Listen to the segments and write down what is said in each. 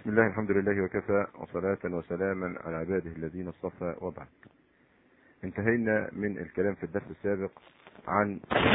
بسم الله الحمد لله وكفى وصلاة وسلاما على عباده الذين اصطفى وبعد انتهينا من الكلام في الدرس السابق عن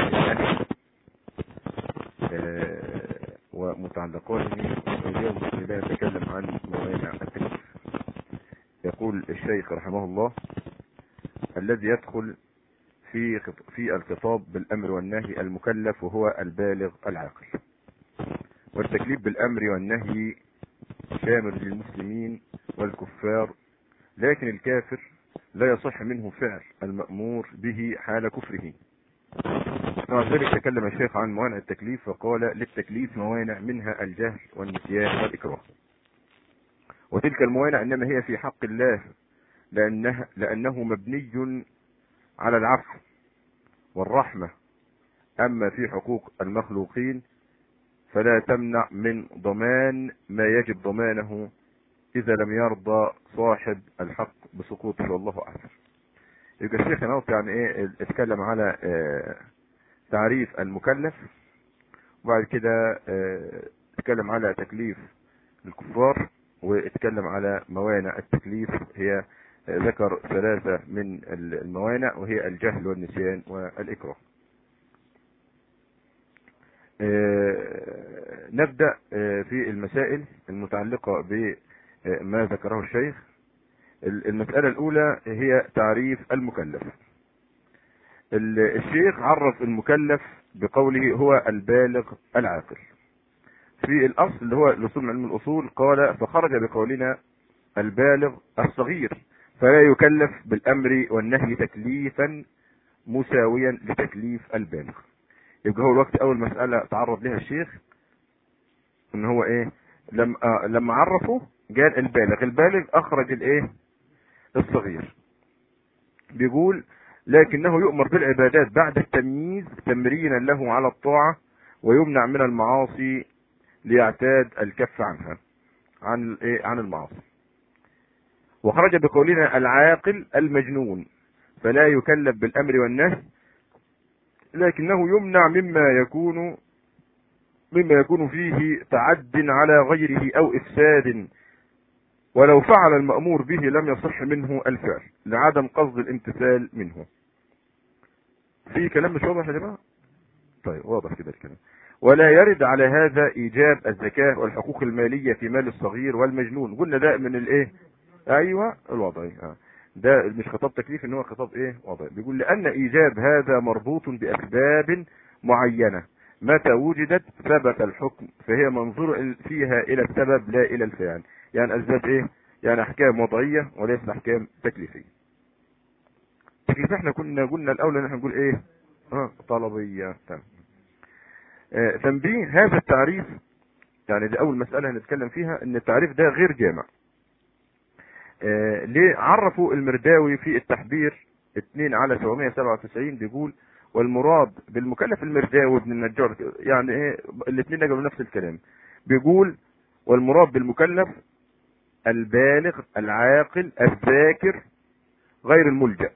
آه، ومتعلقاته واليوم بسم الله نتكلم عن موانع التكليف يقول الشيخ رحمه الله الذي يدخل في في الخطاب بالامر والنهي المكلف وهو البالغ العاقل والتكليف بالامر والنهي شامل للمسلمين والكفار لكن الكافر لا يصح منه فعل المأمور به حال كفره مع ذلك تكلم الشيخ عن موانع التكليف وقال للتكليف موانع منها الجهل والنسيان والإكراه وتلك الموانع إنما هي في حق الله لأنه, لأنه مبني على العفو والرحمة أما في حقوق المخلوقين فلا تمنع من ضمان ما يجب ضمانه إذا لم يرضى صاحب الحق بسقوطه والله أعلم. يبقى الشيخ نوف يعني إيه اتكلم على اه تعريف المكلف وبعد كده اه اتكلم على تكليف الكفار واتكلم على موانع التكليف هي اه ذكر ثلاثة من الموانع وهي الجهل والنسيان والإكراه. نبدأ في المسائل المتعلقة بما ذكره الشيخ المسألة الأولى هي تعريف المكلف الشيخ عرف المكلف بقوله هو البالغ العاقل في الأصل اللي هو الأصول من علم الأصول قال فخرج بقولنا البالغ الصغير فلا يكلف بالأمر والنهي تكليفا مساويا لتكليف البالغ يبقى هو الوقت اول مسألة تعرض لها الشيخ ان هو ايه لما آه لما عرفه قال البالغ البالغ اخرج الايه الصغير بيقول لكنه يؤمر بالعبادات بعد التمييز تمرينا له على الطاعة ويمنع من المعاصي ليعتاد الكف عنها عن الايه عن المعاصي وخرج بقولنا العاقل المجنون فلا يكلف بالامر والنهي لكنه يمنع مما يكون مما يكون فيه تعد على غيره او افساد ولو فعل المأمور به لم يصح منه الفعل لعدم قصد الامتثال منه في كلام مش واضح يا جماعه طيب واضح كده الكلام ولا يرد على هذا ايجاب الزكاه والحقوق الماليه في مال الصغير والمجنون قلنا ده من الايه ايوه الوضعي آه. ده مش خطاب تكليف ان هو خطاب ايه وضع بيقول لان ايجاب هذا مربوط باسباب معينة متى وجدت ثبت الحكم فهي منظور فيها الى السبب لا الى الفعل يعني اسباب ايه يعني احكام وضعية وليس احكام تكليفية تكليف احنا كنا قلنا الاول ان احنا نقول ايه اه طلبية تمام آه تنبيه هذا التعريف يعني دي اول مسألة هنتكلم فيها ان التعريف ده غير جامع آه ليه عرفوا المرداوي في التحبير 2 على 797 بيقول والمراد بالمكلف المرداوي ابن النجار يعني ايه الاثنين نجموا نفس الكلام بيقول والمراد بالمكلف البالغ العاقل الذاكر غير الملجأ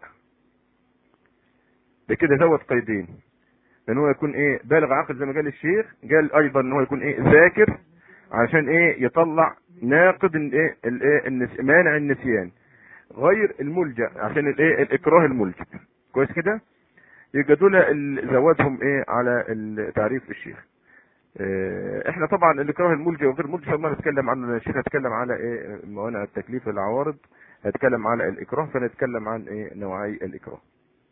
ده كده زود قيدين ان هو يكون ايه بالغ عاقل زي ما قال الشيخ قال ايضا ان هو يكون ايه ذاكر عشان ايه يطلع ناقض الايه الايه النس... مانع النسيان غير الملجا عشان الايه الاكراه الملجا كويس كده يبقى دول زودهم ايه على تعريف الشيخ اه احنا طبعا الاكراه الملجا وغير الملجا ما نتكلم عنه الشيخ هيتكلم على ايه موانع التكليف العوارض هيتكلم على الاكراه فنتكلم عن ايه نوعي الاكراه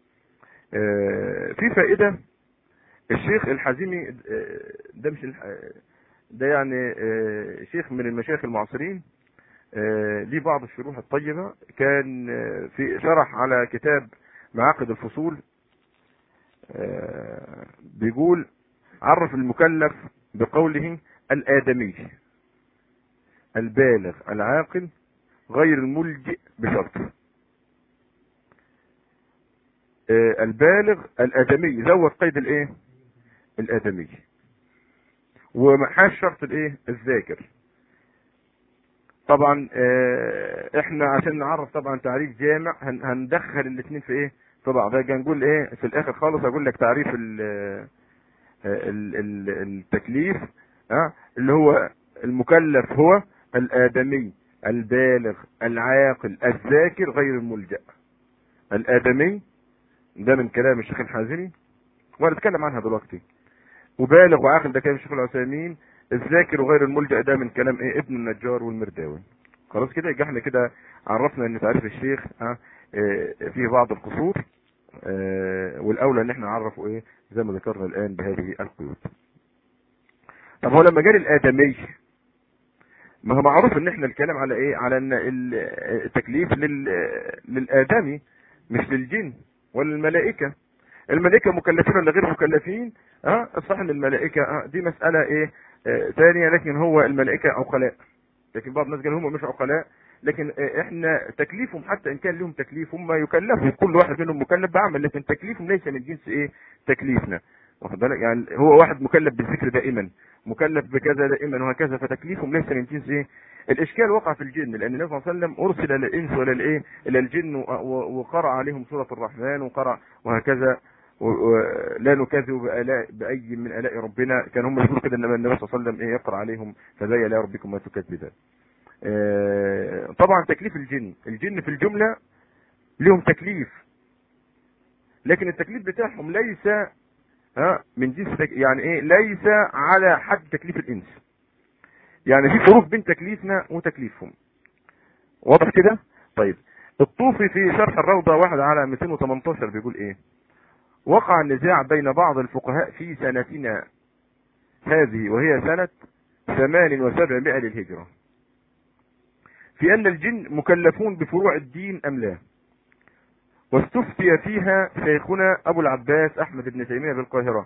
اه في فائده الشيخ الحزيمي ده مش ده يعني شيخ من المشايخ المعاصرين ليه بعض الشروح الطيبة كان في شرح على كتاب معاقد الفصول بيقول عرف المكلف بقوله الآدمي البالغ العاقل غير الملجئ بشرط البالغ الآدمي زود قيد الايه الآدمي ومحاش شرط الايه الذاكر طبعا اه احنا عشان نعرف طبعا تعريف جامع هندخل الاثنين في ايه في بعض هنقول ايه في الاخر خالص اقول لك تعريف ال ال ال التكليف اه اللي هو المكلف هو الادمي البالغ العاقل الذاكر غير الملجأ الادمي ده من كلام الشيخ الحازمي وهنتكلم عنها دلوقتي وبالغ وعاقل ده كلام الشيخ العثيمين الذاكر وغير الملجأ ده من كلام ايه ابن النجار والمرداوي خلاص كده يبقى احنا كده عرفنا ان تعريف الشيخ اه فيه بعض القصور اه والاولى ان احنا نعرفه ايه زي ما ذكرنا الان بهذه القيود طب هو لما جالي الادمي ما هو معروف ان احنا الكلام على ايه على ان التكليف لل... للادمي مش للجن ولا الملائكه الملائكه مكلفين ولا غير مكلفين اه الصح ان الملائكه اه دي مساله ايه آه ثانيه لكن هو الملائكه عقلاء لكن بعض الناس قالوا هم مش عقلاء لكن آه احنا تكليفهم حتى ان كان لهم تكليف هم يكلفوا كل واحد منهم مكلف بعمل لكن تكليفهم ليس من جنس ايه تكليفنا واخد بالك يعني هو واحد مكلف بالذكر دائما مكلف بكذا دائما وهكذا فتكليفهم ليس من جنس ايه الاشكال وقع في الجن لان النبي صلى الله عليه وسلم ارسل للانس ولا الايه الى الجن وقرأ عليهم سوره الرحمن وقرأ وهكذا لا نكذب بآلاء بأي من آلاء ربنا كان هم يقولوا كده انما النبي صلى الله عليه وسلم ايه يقرأ عليهم فبي آلاء ربكم ما تكذبان طبعا تكليف الجن الجن في الجملة لهم تكليف لكن التكليف بتاعهم ليس ها من جنس يعني ايه ليس على حد تكليف الانس يعني في فروق بين تكليفنا وتكليفهم واضح كده طيب الطوفي في شرح الروضة واحد على 218 بيقول ايه وقع النزاع بين بعض الفقهاء في سنتنا هذه وهي سنة ثمان وسبعمائة للهجرة في أن الجن مكلفون بفروع الدين أم لا واستفتي فيها شيخنا أبو العباس أحمد بن تيمية بالقاهرة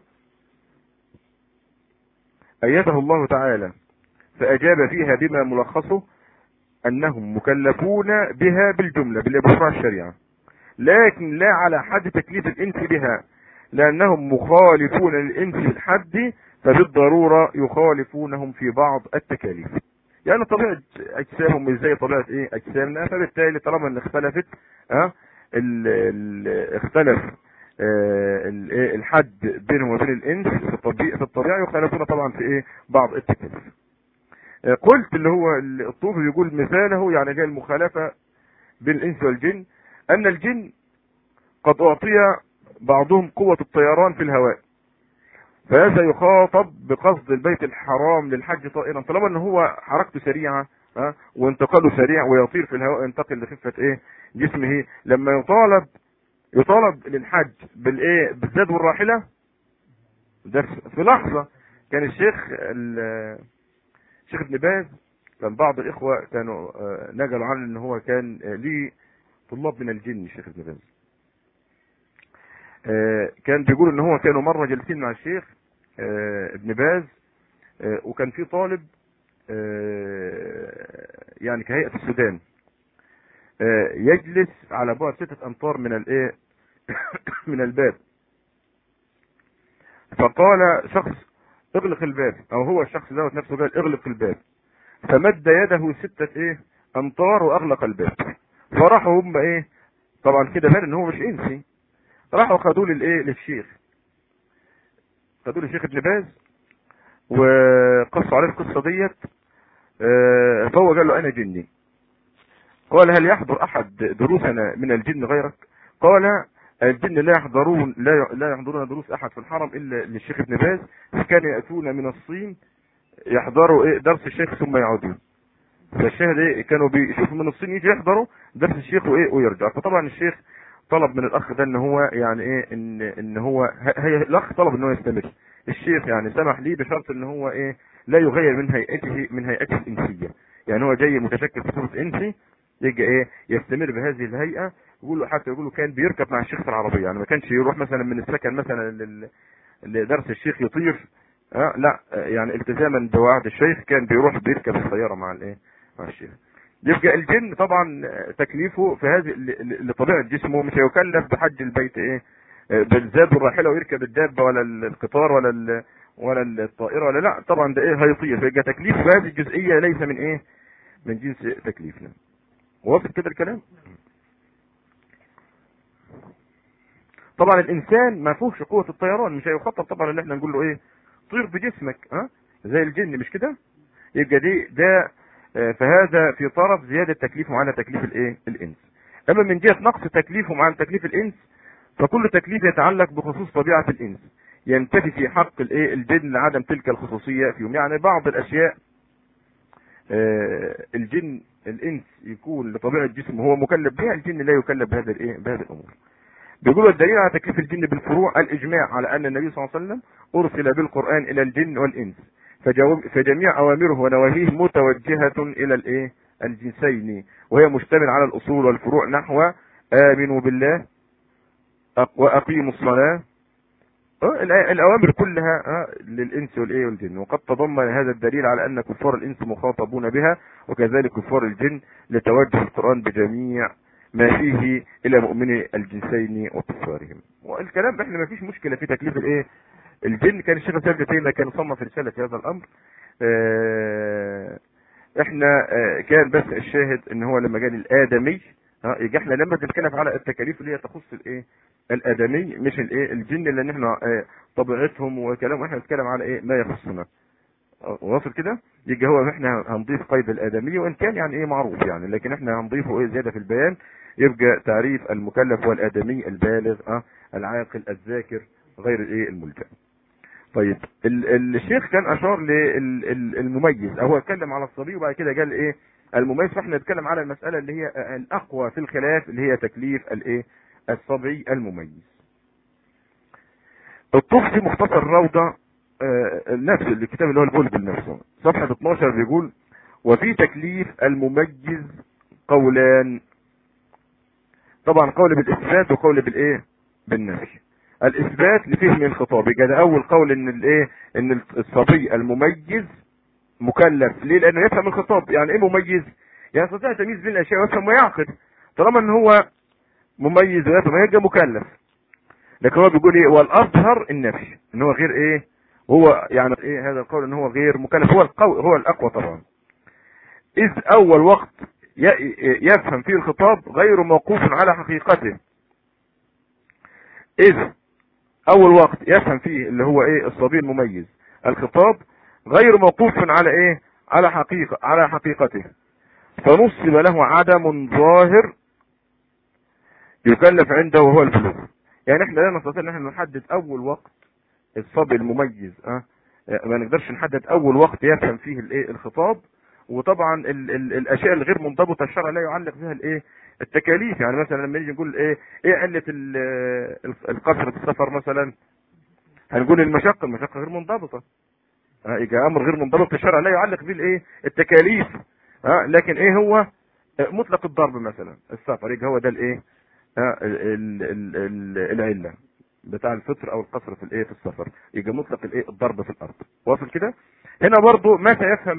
أيده الله تعالى فأجاب فيها بما ملخصه أنهم مكلفون بها بالجملة بفروع الشريعة لكن لا على حد تكليف الإنس بها لأنهم مخالفون للإنس في الحد فبالضرورة يخالفونهم في بعض التكاليف يعني طبيعة أجسامهم مش زي طبيعة إيه أجسامنا فبالتالي طالما إن اختلفت أه ال ال اختلف آه الحد بينهم وبين الإنس في الطبيعة في الطبيعة يخالفون طبعا في إيه بعض التكاليف آه قلت اللي هو الطوفي بيقول مثاله يعني جاي المخالفة بين الإنس والجن أن الجن قد أعطي بعضهم قوة الطيران في الهواء فهذا يخاطب بقصد البيت الحرام للحج طائرا طالما ان هو حركته سريعة ها وانتقاله سريع ويطير في الهواء ينتقل لخفة ايه جسمه لما يطالب يطالب للحج بالايه بالزاد والراحلة ده في لحظة كان الشيخ الشيخ ابن باز كان بعض الاخوة كانوا نقلوا عنه ان هو كان ليه طلاب من الجن الشيخ ابن باز كان بيقول ان هو كانوا مره جالسين مع الشيخ ابن باز وكان في طالب يعني كهيئه السودان يجلس على بعد ستة امتار من الايه من الباب فقال شخص اغلق الباب او هو الشخص دوت نفسه قال اغلق الباب فمد يده ستة ايه امتار واغلق الباب فراحوا هم ايه طبعا كده بان ان هو مش انسي راحوا خدوه للايه للشيخ خدوه للشيخ ابن باز وقصوا عليه القصه ديت فهو قال له انا جني قال هل يحضر احد دروسنا من الجن غيرك قال الجن لا يحضرون لا لا يحضرون دروس احد في الحرم الا للشيخ ابن باز كانوا ياتون من الصين يحضروا ايه درس الشيخ ثم يعودون فالشاهد ايه كانوا بيشوفوا من الصين يجي يحضروا درس الشيخ وايه ويرجع فطبعا الشيخ طلب من الاخ ده ان هو يعني ايه ان ان هو هي الاخ طلب ان هو يستمر الشيخ يعني سمح لي بشرط ان هو ايه لا يغير من هيئته من هيئته الانسيه يعني هو جاي متشكل في صوره انسي يجي ايه يستمر بهذه الهيئه يقول له حتى يقول له كان بيركب مع الشيخ في العربيه يعني ما كانش يروح مثلا من السكن مثلا لل... لدرس الشيخ يطير أه لا يعني التزاما بوعد الشيخ كان بيروح بيركب السياره مع الايه مع الشيخ يبقى الجن طبعا تكليفه في هذه لطبيعه جسمه مش هيكلف بحج البيت ايه بالزاد والراحله ويركب الدابه ولا القطار ولا ال ولا الطائره ولا لا طبعا ده ايه هيطير فيبقى تكليف في هذه الجزئيه ليس من ايه من جنس تكليفنا واضح كده الكلام طبعا الانسان ما فيهوش قوه الطيران مش هيخطط طبعا ان احنا نقول له ايه طير بجسمك ها زي الجن مش كده يبقى دي ده فهذا في طرف زيادة تكليفهم على تكليف الايه الانس اما من جهة نقص تكليفهم عن تكليف الانس فكل تكليف يتعلق بخصوص طبيعة الانس ينتفي في حق الايه الجن لعدم تلك الخصوصية فيهم يعني بعض الاشياء الجن الانس يكون لطبيعة جسمه هو مكلف بها الجن لا يكلف بهذا الايه بهذه الامور بيقولوا الدليل على تكليف الجن بالفروع الاجماع على ان النبي صلى الله عليه وسلم ارسل بالقران الى الجن والانس فجميع اوامره ونواهيه متوجهه الى الايه الجنسين وهي مشتمل على الاصول والفروع نحو امنوا بالله واقيموا الصلاه الاوامر كلها للانس والايه والجن وقد تضمن هذا الدليل على ان كفار الانس مخاطبون بها وكذلك كفار الجن لتوجه القران بجميع ما فيه الى مؤمني الجنسين وكفارهم والكلام احنا ما فيش مشكله في تكليف الايه الجن كان الشيخ سيد تيميه كان صنف رساله في هذا الامر اه احنا اه كان بس الشاهد ان هو لما جاني الادمي ها يجي احنا لما بنتكلم على التكاليف اللي هي تخص الايه الادمي مش الايه الجن لان احنا اه طبيعتهم وكلام احنا بنتكلم على ايه ما يخصنا واصل كده يجي هو احنا هنضيف قيد الادمي وان كان يعني ايه معروف يعني لكن احنا هنضيفه ايه زياده في البيان يبقى تعريف المكلف هو الادمي البالغ اه العاقل الذاكر غير الايه الملجا طيب ال الشيخ كان اشار للمميز هو اتكلم على الصبي وبعد كده قال ايه المميز فاحنا نتكلم على المساله اللي هي الاقوى في الخلاف اللي هي تكليف الايه الصبي المميز الطفل مختصر الروضه آه نفس الكتاب اللي هو البلبل نفسه صفحه 12 بيقول وفي تكليف المميز قولان طبعا قول بالاثبات وقول بالايه بالنفي الاثبات لفهم الخطاب يبقى اول قول ان الايه ان الصبي المميز مكلف ليه لانه يفهم الخطاب يعني ايه مميز يعني يستطيع تمييز بين الاشياء ويفهم ويعقد طالما ان هو مميز ويفهم يبقى مكلف لكن هو بيقول ايه والاظهر النفي ان هو غير ايه هو يعني ايه هذا القول ان هو غير مكلف هو القوي هو الاقوى طبعا اذ اول وقت يفهم فيه الخطاب غير موقوف على حقيقته اذ اول وقت يفهم فيه اللي هو ايه الصبي المميز الخطاب غير موقوف على ايه على حقيقة على حقيقته فنصب له عدم ظاهر يكلف عنده وهو البلوغ يعني احنا لا نستطيع ان احنا نحدد اول وقت الصبي المميز اه ما نقدرش نحدد اول وقت يفهم فيه الايه الخطاب وطبعا ال ال الاشياء الغير منضبطه الشرع لا يعلق بها الايه التكاليف يعني مثلا لما نيجي نقول ايه ايه علة القصر في السفر مثلا هنقول المشقة المشقة غير منضبطة ها يجي امر غير منضبط في الشرع لا يعلق به الايه التكاليف ها لكن ايه هو مطلق الضرب مثلا السفر يجي هو ده الايه ها ال ال ال العله بتاع الفطر او القصر في الايه في السفر يجي مطلق الايه الضرب في الارض واصل كده هنا برضو متى يفهم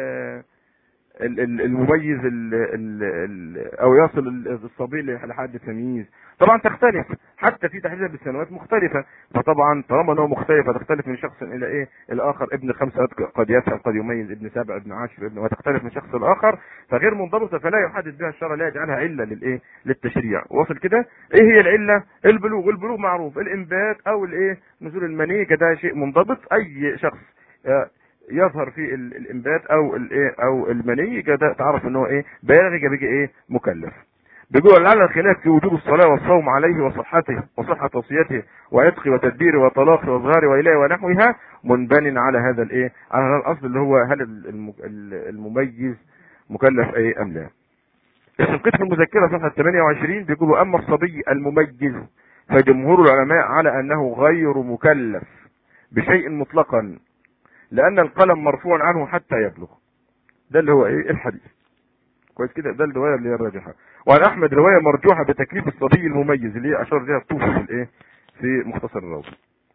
المميز ال ال ال او يصل الصبي لحد التمييز طبعا تختلف حتى في تحديدا بالسنوات مختلفه فطبعا طالما انه مختلف تختلف من شخص الى ايه الاخر ابن خمسه قد يفهم قد يميز ابن سبع ابن عشر ابن وتختلف من شخص لاخر فغير منضبطه فلا يحدد بها الشرع لا يجعلها عله للايه للتشريع وصل كده ايه هي العله البلوغ البلوغ معروف الانبات او الايه نزول المني ده شيء منضبط اي شخص يظهر في الانبات او الايه او المني كده تعرف ان هو ايه بالغ بيجي ايه مكلف بيقول لعل الخلاف في وجوب الصلاه والصوم عليه وصحته وصحه توصيته وعتقه وتدبيره وطلاقه واظهاره واليه ونحوها منبن على هذا الايه على هذا الاصل اللي هو هل المميز مكلف ايه ام لا الشنقيط في المذكره صفحه 28 بيقولوا اما الصبي المميز فجمهور العلماء على انه غير مكلف بشيء مطلقا لان القلم مرفوع عنه حتى يبلغ ده اللي هو ايه الحديث كويس كده ده الروايه اللي هي الراجحه وعن احمد روايه مرجوحه بتكليف الصبي المميز اللي هي اشار لها الطوفي في الايه في مختصر الروضه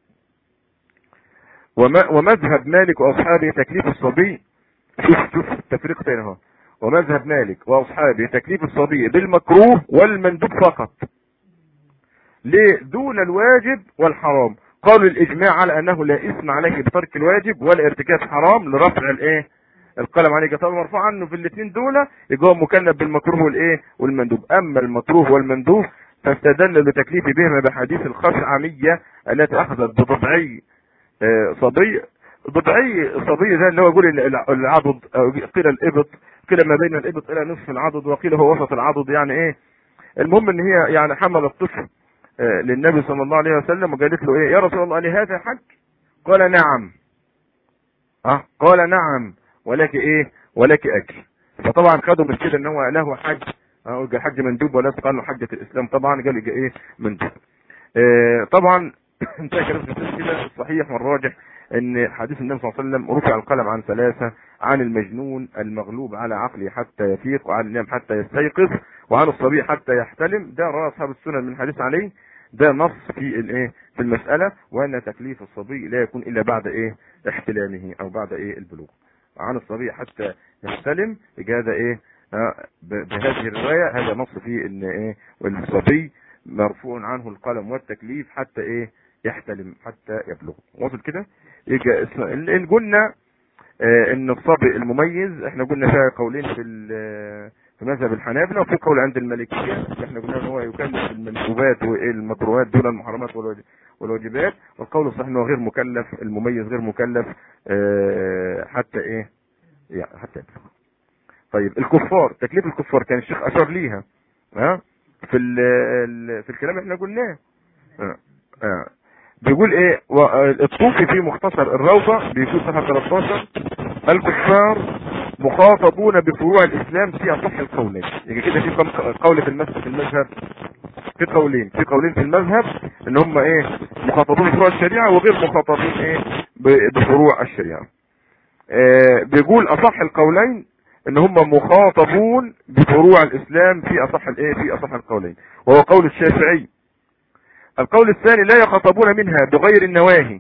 وما ومذهب مالك واصحابه تكليف الصبي شوف شوف التفريق تاني اهو ومذهب مالك واصحابه تكليف الصبي بالمكروه والمندوب فقط ليه دون الواجب والحرام قالوا الاجماع على انه لا اثم عليه بترك الواجب ولا ارتكاب حرام لرفع الايه القلم عليه جطال مرفوع عنه في الاثنين دول يبقى هو مكلف بالمكروه والايه والمندوب اما المكروه والمندوب فاستدل لتكليف بهما بحديث الخشعمية التي اخذت بضبعي صبي بضعي صبي ده اللي هو يقول ال- العضد أو قيل الابط قيل ما بين الابط الى نصف العضد وقيل هو وسط العضد يعني ايه المهم ان هي يعني حمل الطفل آه، للنبي صلى الله عليه وسلم وقالت له ايه يا رسول الله لهذا حج قال نعم اه قال نعم ولك ايه ولك اجر فطبعا خدوا من كده ان هو له حج اه قال حج مندوب ولا قال له حجة الاسلام طبعا قال لي ايه مندوب آه طبعا انتهى كلام في كده الصحيح والراجح ان حديث النبي صلى الله عليه وسلم رفع القلم عن ثلاثة عن المجنون المغلوب على عقله حتى يفيق وعن النام حتى يستيقظ وعن الصبي حتى يحتلم ده رواه اصحاب السنن من الحديث عليه ده نص في الايه في المسألة وان تكليف الصبي لا يكون الا بعد ايه احتلامه او بعد ايه البلوغ عن الصبي حتى يحتلم يبقى هذا ايه آه، ب- بهذه الرواية هذا نص في ان ايه الصبي مرفوع عنه القلم والتكليف حتى ايه يحتلم حتى يبلغ وصل كده يبقى اسم- ال- ال- قلنا آه، ان الصبي المميز احنا قلنا فيها قولين في ال- في مذهب الحنابلة وفي قول عند المالكية اللي احنا قلنا ان هو يكلف المندوبات والمكروهات دون المحرمات والواجب- والواجبات والقول الصحيح انه غير مكلف المميز غير مكلف آه، حتى ايه يعني حتى يبلغ طيب الكفار تكليف الكفار كان الشيخ اشار ليها ها في ال ال- في الكلام اللي احنا قلناه آه، آه. بيقول ايه و- آه، الطوفي في مختصر الروضة بيقول صفحة 13 الكفار مخاطبون بفروع الاسلام في اصح القولين يبقى كده في كم قول في المذهب في المذهب في قولين في قولين في المذهب ان هم ايه مخاطبون بفروع الشريعه وغير مخاطبين ايه ب- بفروع الشريعه آه بيقول اصح القولين ان هم مخاطبون بفروع الاسلام في اصح الايه في اصح القولين وهو قول الشافعي القول الثاني لا يخاطبون منها بغير النواهي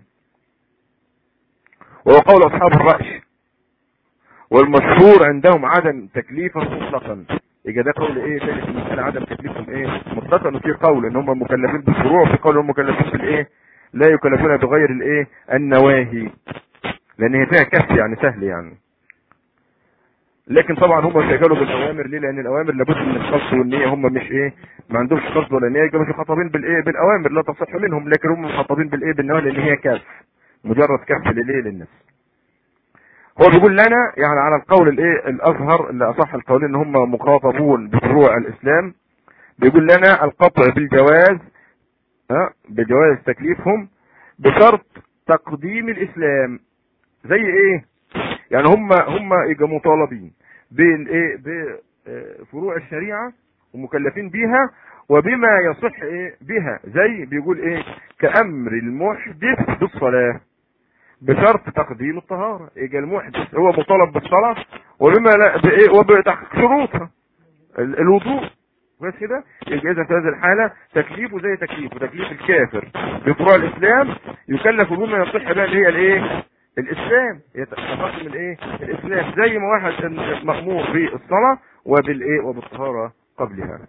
وهو قول اصحاب الرأي والمشهور عندهم عدم تكليفا مطلقا يبقى ده قول ايه تاني في المسألة عدم تكليفهم ايه مطلقا وفي قول ان هم مكلفين بالفروع وفي قول هم مكلفين بالايه لا يكلفون بغير الايه النواهي لان هي فيها كف يعني سهل يعني لكن طبعا هم شغالوا بالاوامر ليه لان الاوامر لابد من القصد والنيه هم مش ايه ما عندهمش قصد ولا نيه يبقى مش مخاطبين بالايه بالاوامر لا تصح منهم لكن هم مخاطبين بالايه بالنواهي لان هي كف مجرد كف للايه للناس هو بيقول لنا يعني على القول الايه الاظهر اللي اصح القولين ان هم مخاطبون بفروع الاسلام بيقول لنا القطع بالجواز ها بجواز تكليفهم بشرط تقديم الاسلام زي ايه يعني هم هم يبقى مطالبين بين ايه بفروع الشريعه ومكلفين بيها وبما يصح ايه بها زي بيقول ايه كامر المحدث بالصلاه بشرط تقديم الطهارة يبقى المحدث هو مطالب بالصلاة وبما لا بإيه وبتحقيق شروطها ال- الوضوء بس كده يبقى اذا في هذه الحالة تكليفه زي تكليفه تكليف الكافر بفروع الاسلام يكلف بما يصح بها اللي هي الايه الاسلام يتقدم الايه الاسلام زي ما واحد مأمور بالصلاة وبالايه وبالطهارة قبلها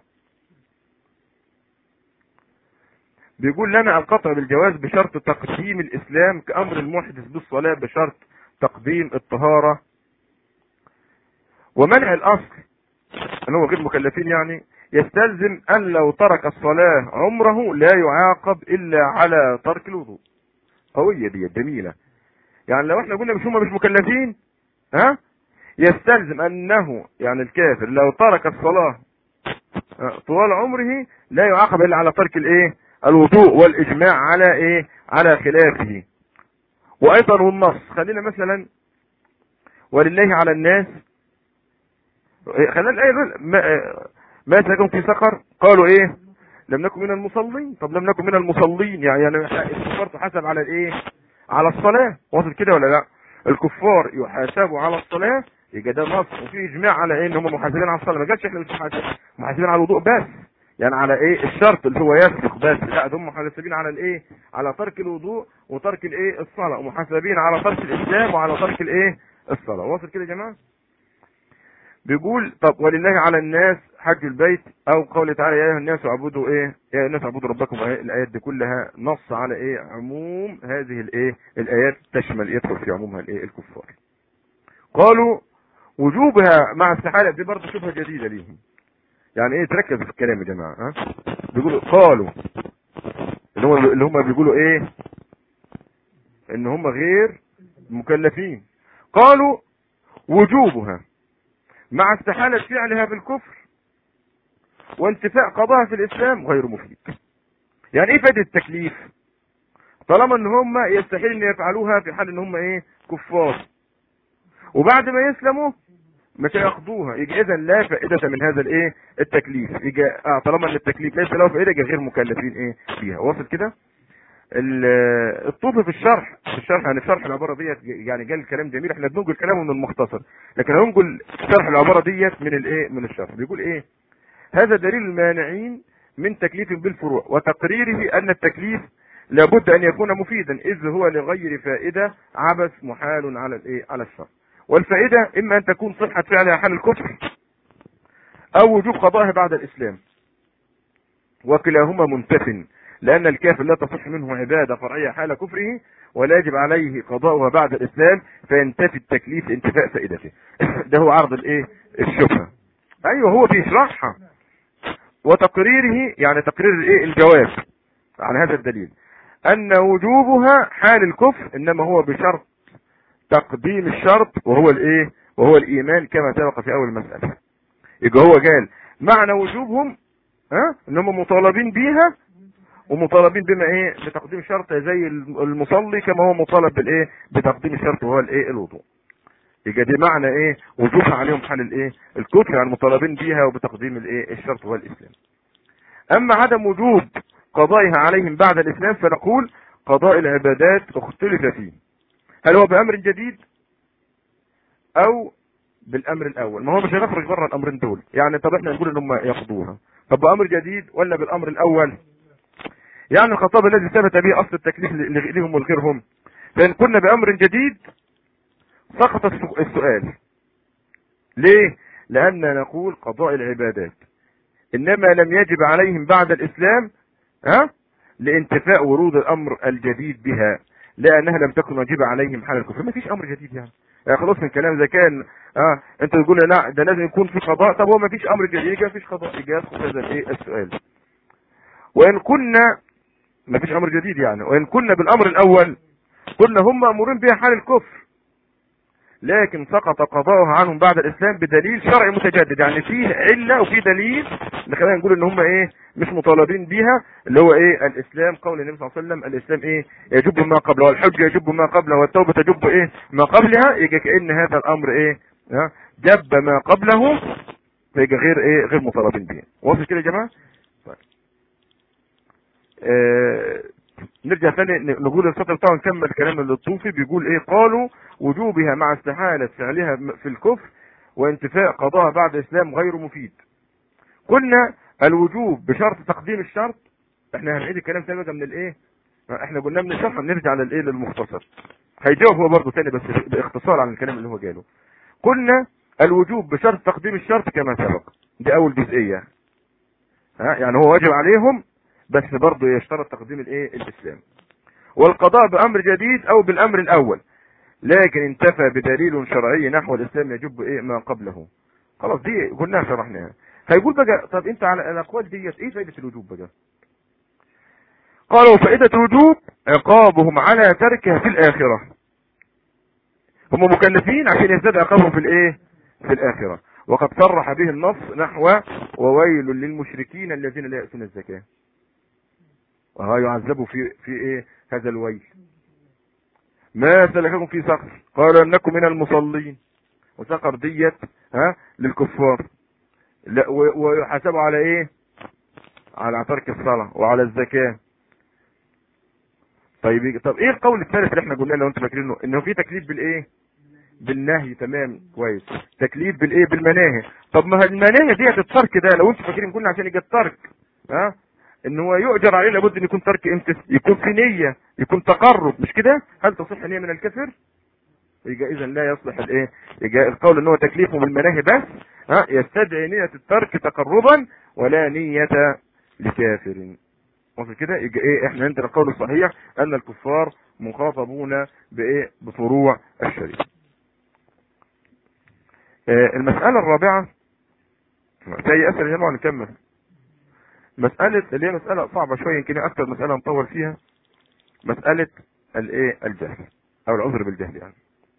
بيقول لنا القطع بالجواز بشرط تقديم الاسلام كامر المحدث بالصلاة بشرط تقديم الطهارة ومنع الاصل اللي هو غير مكلفين يعني يستلزم ان لو ترك الصلاة عمره لا يعاقب الا على ترك الوضوء قوية دي جميلة يعني لو احنا قلنا مش هم مش مكلفين ها يستلزم انه يعني الكافر لو ترك الصلاة آه، طوال عمره لا يعاقب الا على ترك الايه الوضوء والاجماع على ايه على خلافه وايضا والنص خلينا مثلا ولله على الناس إيه، خلينا الايه دول ما, آه، ما سلككم في سقر قالوا ايه لم نكن من المصلين طب لم نكن من المصلين يعني يعني الكفار تحاسب على الايه على الصلاة واصل كده ولا لا الكفار يحاسبوا على الصلاة يبقى ده نص وفي اجماع على ايه ان هم محاسبين على الصلاة ما قالش احنا مش محاسبين محاسبين على الوضوء بس يعني على ايه الشرط اللي هو يسبق بس لا ده هم محاسبين على الايه على ترك الوضوء وترك الايه الصلاة ومحاسبين على ترك الاسلام وعلى ترك الايه الصلاة واصل كده يا جماعة بيقول طب ولله على الناس حج البيت او قوله تعالى يا ايها الناس اعبدوا ايه يا أيها الناس اعبدوا ربكم إيه؟ الايات دي كلها نص على ايه عموم هذه الايه الايات تشمل يدخل في عمومها الايه الكفار قالوا وجوبها مع استحالة دي برضه شبهة جديدة ليهم يعني ايه تركز في الكلام يا جماعة ها بيقولوا قالوا اللي هم اللي هم بيقولوا ايه ان هم غير مكلفين قالوا وجوبها مع استحالة فعلها في الكفر وانتفاء قضاها في الاسلام غير مفيد يعني ايه فائدة التكليف طالما ان هم يستحيل ان يفعلوها في حال ان هم ايه كفار وبعد ما يسلموا مش هياخدوها يجي اذا لا فائدة من هذا الايه التكليف يجي اه طالما ان التكليف ليس له فائدة يجي غير مكلفين ايه فيها واصل كده الطوفي في الشرح في الشرح يعني في شرح العباره ديت يعني قال كلام جميل احنا بننقل كلامه من المختصر لكن هنقول شرح العباره ديت من الايه من الشرح بيقول ايه هذا دليل المانعين من تكليف بالفروع وتقريره ان التكليف لابد ان يكون مفيدا اذ هو لغير فائده عبث محال على الايه على الشرع والفائده اما ان تكون صحه فعلها حال الكفر او وجوب قضائها بعد الاسلام وكلاهما منتف لأن الكافر لا تصح منه عبادة فرعية حال كفره ولا يجب عليه قضاؤها بعد الإسلام فينتفي التكليف انتفاء فائدته ده هو عرض الايه الشبهة ايوه هو بيشرحها وتقريره يعني تقرير الايه الجواب عن هذا الدليل ان وجوبها حال الكفر انما هو بشرط تقديم الشرط وهو الايه وهو الايمان كما سبق في اول المسألة يبقى هو قال معنى وجوبهم ها انهم مطالبين بيها ومطالبين بما ايه بتقديم شرط زي المصلي كما هو مطالب بالايه بتقديم الشرط وهو الايه الوضوء يبقى دي معنى ايه وجوبها عليهم حال الايه الكفر يعني مطالبين بيها وبتقديم الايه الشرط وهو الاسلام اما عدم وجوب قضائها عليهم بعد الاسلام فنقول قضاء العبادات اختلف فيه هل هو بامر جديد او بالامر الاول ما هو مش هنخرج بره الامرين دول يعني طب احنا نقول ان هم ياخذوها طب بامر جديد ولا بالامر الاول يعني الخطاب الذي ثبت به اصل التكليف لهم ولغيرهم فان كنا بامر جديد سقط السؤال ليه لان نقول قضاء العبادات انما لم يجب عليهم بعد الاسلام ها لانتفاء ورود الامر الجديد بها لانها لم تكن واجبه عليهم حال الكفر ما فيش امر جديد يعني يعني خلاص من كلام اذا كان اه انت تقول لا ده لازم يكون في قضاء طب هو ما فيش امر جديد يبقى ما فيش قضاء يبقى يدخل هذا الايه السؤال وان كنا ما فيش امر جديد يعني وان كنا بالامر الاول كنا هم مامورين بها حال الكفر لكن سقط قضاؤها عنهم بعد الاسلام بدليل شرعي متجدد يعني فيه عله وفي دليل اللي خلينا نقول ان هم ايه مش مطالبين بيها اللي هو ايه الاسلام قول النبي صلى الله عليه وسلم الاسلام ايه يجب ما قبله والحج يجب ما قبله والتوبه تجب ايه ما قبلها يجي كان هذا الامر ايه ها جب ما قبله فيجي غير ايه غير مطالبين به واضح كده يا جماعه آه نرجع ثاني نقول السطر بتاعه نكمل كلام اللطوفي بيقول ايه قالوا وجوبها مع استحالة فعلها في الكفر وانتفاء قضاء بعد الاسلام غير مفيد قلنا الوجوب بشرط تقديم الشرط احنا هنعيد الكلام ثاني بقى من الايه احنا قلنا من الشرح نرجع للايه للمختصر هيجاوب هو برضه ثاني بس باختصار عن الكلام اللي هو قاله قلنا الوجوب بشرط تقديم الشرط كما سبق دي اول جزئيه ها يعني هو واجب عليهم بس برضه يشترط تقديم الايه الاسلام والقضاء بامر جديد او بالامر الاول لكن انتفى بدليل شرعي نحو الاسلام يجب ايه ما قبله خلاص دي قلناها شرحناها هيقول بقى طب انت على الاقوال ديت ايه فائده الوجوب بقى قالوا فائده الوجوب عقابهم على تركها في الاخره هم مكلفين عشان يزداد عقابهم في الايه في الاخره وقد صرح به النص نحو وويل للمشركين الذين لا يأتون الزكاه وها يعذبوا في في ايه هذا الويل ما سلككم في سقر قال انكم من المصلين وسقر ديت ها للكفار لا ويحاسبوا على ايه على ترك الصلاه وعلى الزكاه طيب طب ايه القول الثالث اللي احنا قلنا لو انتم فاكرينه انه في تكليف بالايه بالنهي تمام كويس تكليف بالايه بالمناهي طب ما المناهي ديت الترك ده لو انتم فاكرين قلنا عشان يجي الترك ها ان هو يؤجر عليه لابد ان يكون ترك امتى يكون في نية يكون تقرب مش كده هل تصح نية من الكفر يبقى اذا لا يصلح الايه يبقى القول ان هو تكليفه بالمناهي بس ها يستدعي نية الترك تقربا ولا نية لكافر وفي كده يبقى ايه احنا عندنا القول الصحيح ان الكفار مخاطبون بايه بفروع الشريعه آه المسألة الرابعة زي اسئلة يا جماعة نكمل مسألة اللي هي مسألة صعبة شوية يمكن أكثر مسألة نطول فيها مسألة الإيه الجهل او العذر بالجهل يعني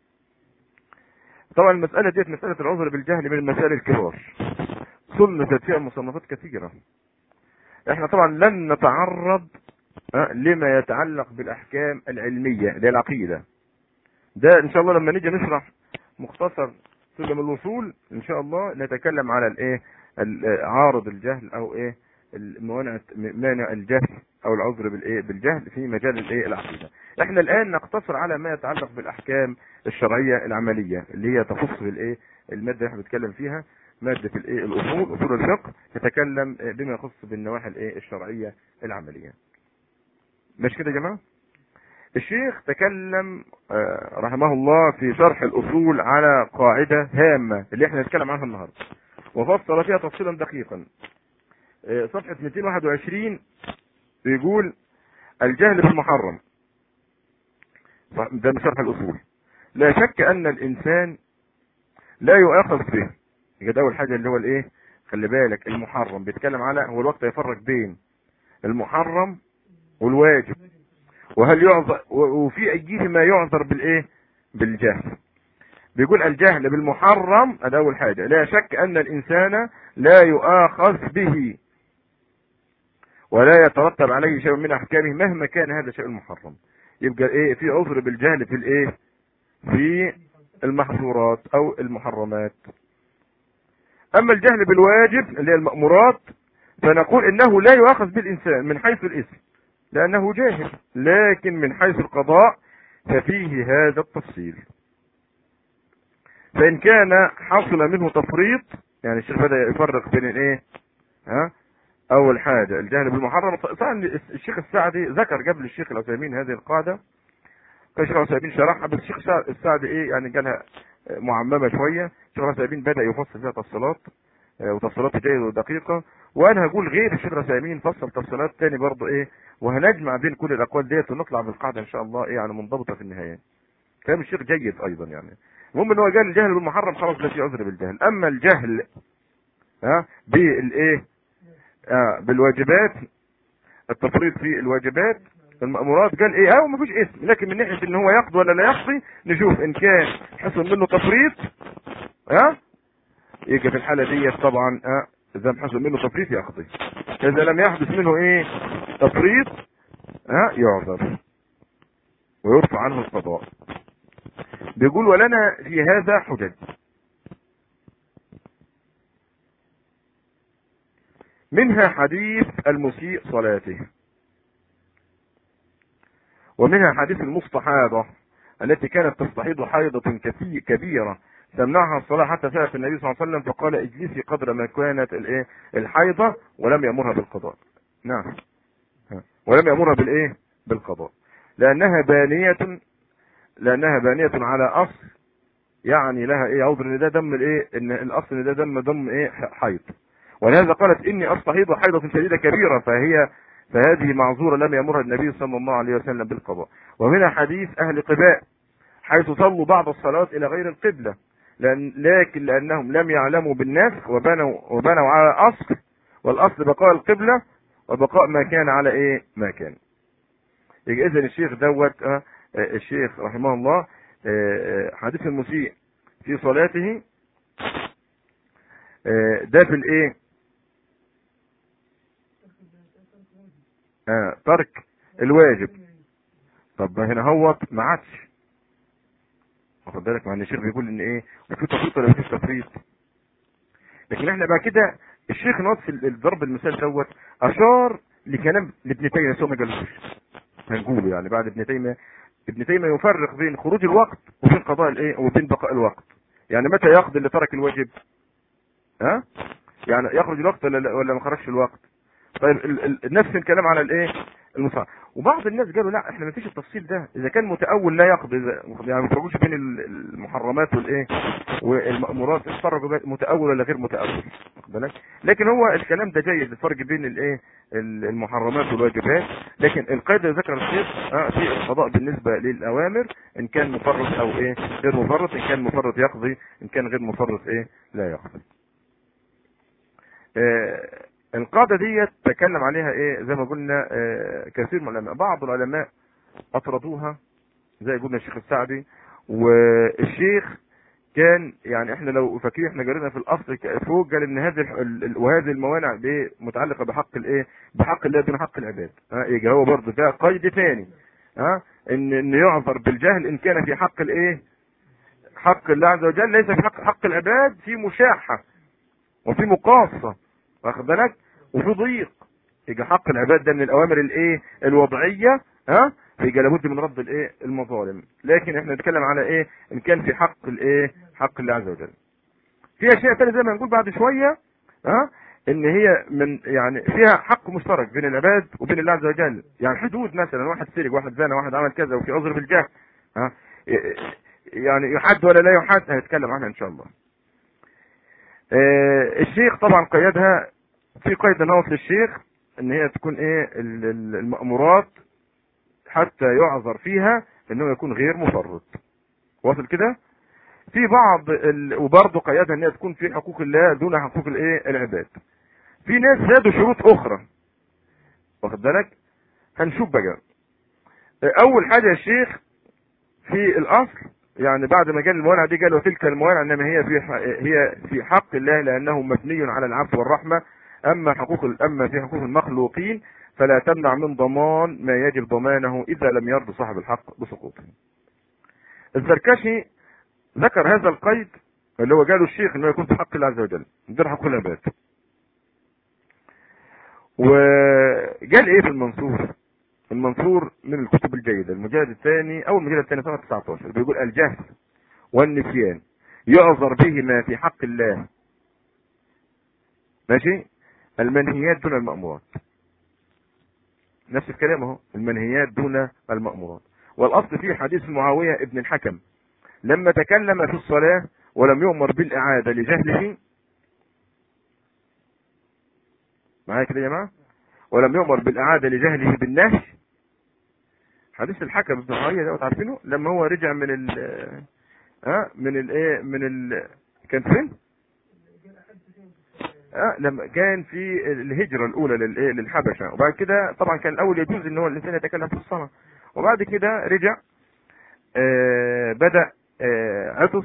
طبعا المسألة ديت مسألة العذر بالجهل من المسائل الكبار صنفت فيها مصنفات كثيرة احنا طبعا لن نتعرض لما يتعلق بالاحكام العلمية للعقيدة ده ان شاء الله لما نيجي نشرح مختصر سلم الوصول ان شاء الله نتكلم على الايه عارض الجهل او ايه الموانع مانع الجهل او العذر بالايه بالجهل في مجال الايه العقيده احنا الان نقتصر على ما يتعلق بالاحكام الشرعيه العمليه اللي هي تخص بالايه الماده اللي احنا بنتكلم فيها ماده الايه الاصول اصول الفقه تتكلم بما يخص بالنواحي الايه الشرعيه العمليه مش كده يا جماعه الشيخ تكلم رحمه الله في شرح الاصول على قاعده هامه اللي احنا نتكلم عنها النهارده وفصل فيها تفصيلا دقيقا صفحه 221 بيقول الجهل بالمحرم ده من شرح الاصول لا شك ان الانسان لا يؤاخذ به يبقى ده اول حاجه اللي هو الايه خلي بالك المحرم بيتكلم على هو الوقت يفرق بين المحرم والواجب وهل يعذر وفي ايهما يعذر بالايه بالجهل بيقول الجهل بالمحرم هذا اول حاجه لا شك ان الانسان لا يؤاخذ به ولا يترتب عليه شيء من احكامه مهما كان هذا شيء محرم يبقى ايه في عذر بالجهل في الايه في المحظورات او المحرمات اما الجهل بالواجب اللي هي المأمورات فنقول انه لا يؤاخذ بالانسان من حيث الاسم لانه جاهل لكن من حيث القضاء ففيه هذا التفصيل فان كان حصل منه تفريط يعني الشيخ بدا يفرق بين الايه ها اول حاجه الجهل بالمحرم طبعا الشيخ السعدي ذكر قبل الشيخ العثيمين هذه القاعده كان الشيخ العثيمين شرحها بس الشيخ السعدي ايه يعني قالها معممه شويه الشيخ العثيمين بدا يفصل فيها تفصيلات وتفصيلات جيده ودقيقه وانا هقول غير الشيخ العثيمين فصل تفصيلات تاني برضه ايه وهنجمع بين كل الاقوال ديت ونطلع بالقاعده ان شاء الله ايه يعني منضبطه في النهايه كلام الشيخ جيد ايضا يعني المهم ان هو قال الجهل بالمحرم خلاص لا في عذر بالجهل اما الجهل ها بالايه آه بالواجبات التفريط في الواجبات المأمورات قال ايه اه مفيش اسم لكن من ناحيه ان هو يقضي ولا لا يقضي نشوف ان كان حصل منه تفريط ها آه يجي في الحاله دي طبعا اه اذا حصل منه تفريط يقضي اذا لم يحدث منه ايه تفريط ها آه يعذر ويرفع عنه القضاء بيقول ولنا في هذا حجج منها حديث المسيء صلاته ومنها حديث المستحاضة التي كانت تستحيض حيضة كبيرة تمنعها الصلاة حتى سألت النبي صلى الله عليه وسلم فقال اجلسي قدر ما كانت الايه الحيضة ولم يأمرها بالقضاء نعم ولم يأمرها بالايه بالقضاء لأنها بانية لأنها بانية على أصل يعني لها ايه عذر ان ده دم الايه ان الاصل ان ده دم دم ايه حيض ولهذا قالت اني استحيض حيضة شديدة كبيرة فهي فهذه معذورة لم يأمرها النبي صلى الله عليه وسلم بالقضاء ومنها حديث اهل قباء حيث صلوا بعض الصلاة الى غير القبلة لأن لكن لانهم لم يعلموا بالنسخ وبنوا وبنوا على اصل والاصل بقاء القبلة وبقاء ما كان على ايه ما كان يبقى اذا الشيخ دوت اه الشيخ رحمه الله اه حديث المسيء في صلاته اه ده في الايه آه ترك الواجب طب هنا هو ما عادش واخد بالك مع ان الشيخ بيقول ان ايه وفي تفريط ولا مفيش تفريط لكن احنا بقى كده الشيخ نص الضرب المثال دوت اشار لكلام لابن تيميه بس هو ما قالوش هنقوله يعني بعد ابن تيميه ابن تيميه يفرق بين خروج الوقت وبين قضاء الايه وبين بقاء الوقت يعني متى يقضي اللي ترك الواجب ها يعني يخرج الوقت ولا ولا ما خرجش الوقت طيب ال ال نفس الكلام على الايه المصاب وبعض الناس قالوا لا احنا ما فيش التفصيل ده اذا كان متاول لا يقضي يعني ما تفرقوش بين المحرمات والايه والمامورات تفرقوا متاول ولا غير متاول بالك لكن هو الكلام ده جيد الفرق بين الايه المحرمات والواجبات لكن القيد اللي ذكر الشيخ اه في القضاء بالنسبه للاوامر ان كان مفرط او ايه غير مفرط ان كان مفرط يقضي ان كان غير مفرط ايه لا يقضي آه القاعده دي تكلم عليها ايه زي ما قلنا آه كثير من العلماء بعض العلماء اطردوها زي قلنا الشيخ السعدي والشيخ كان يعني احنا لو فاكرين احنا جرينا في الاصل فوق قال ان هذه وهذه الموانع دي متعلقه بحق الايه بحق الله دون حق العباد ها يجي هو برضه ده قيد ثاني ها ان ان يعذر بالجهل ان كان في حق الايه حق الله عز وجل ليس في حق حق العباد في مشاحه وفي مقاصه واخد بالك وفي ضيق يجي حق العباد ده من الاوامر الايه الوضعيه ها يبقى لابد من رد الايه المظالم لكن احنا نتكلم على ايه ان كان في حق الايه حق الله عز وجل في اشياء ثانيه زي ما هنقول بعد شويه ها ان هي من يعني فيها حق مشترك بين العباد وبين الله عز وجل يعني حدود مثلا واحد سرق واحد زنى واحد عمل كذا وفي عذر بالجهل ها يعني يحد ولا لا يحد هنتكلم عنها ان شاء الله اه الشيخ طبعا قيدها في قيد ناقص للشيخ ان هي تكون ايه المأمورات حتى يعذر فيها انه يكون غير مفرط واصل كده في بعض ال... وبرضه قيدها ان هي تكون في حقوق الله دون حقوق الايه العباد في ناس زادوا شروط اخرى واخد بالك هنشوف بقى اول حاجه يا شيخ في الاصل يعني بعد ما جاء الموانع دي قال وتلك الموانع انما هي في هي في حق الله لانه مبني على العفو والرحمه اما حقوق اما في حقوق المخلوقين فلا تمنع من ضمان ما يجب ضمانه اذا لم يرضى صاحب الحق بسقوطه. الزركشي ذكر هذا القيد اللي هو قاله الشيخ انه يكون في حق الله عز وجل من حق العباد. وقال ايه في المنصور؟ المنصور من الكتب الجيدة المجلد الثاني او المجلد الثاني صفحة 19 بيقول الجهل والنسيان يعذر بهما في حق الله ماشي المنهيات دون المأمورات نفس الكلام اهو المنهيات دون المأمورات والاصل في حديث معاوية ابن الحكم لما تكلم في الصلاة ولم يؤمر بالإعادة لجهله معايا كده يا جماعة ولم يؤمر بالإعادة لجهله بالنهي حديث الحكم ابن معاوية ده عارفينه لما هو رجع من ال ها من الايه من ال كان فين؟ أه لما كان في الهجرة الأولى للإيه للحبشة وبعد كده طبعا كان الأول يجوز إن هو الإنسان يتكلم في الصلاة وبعد كده رجع آه بدأ آه عطس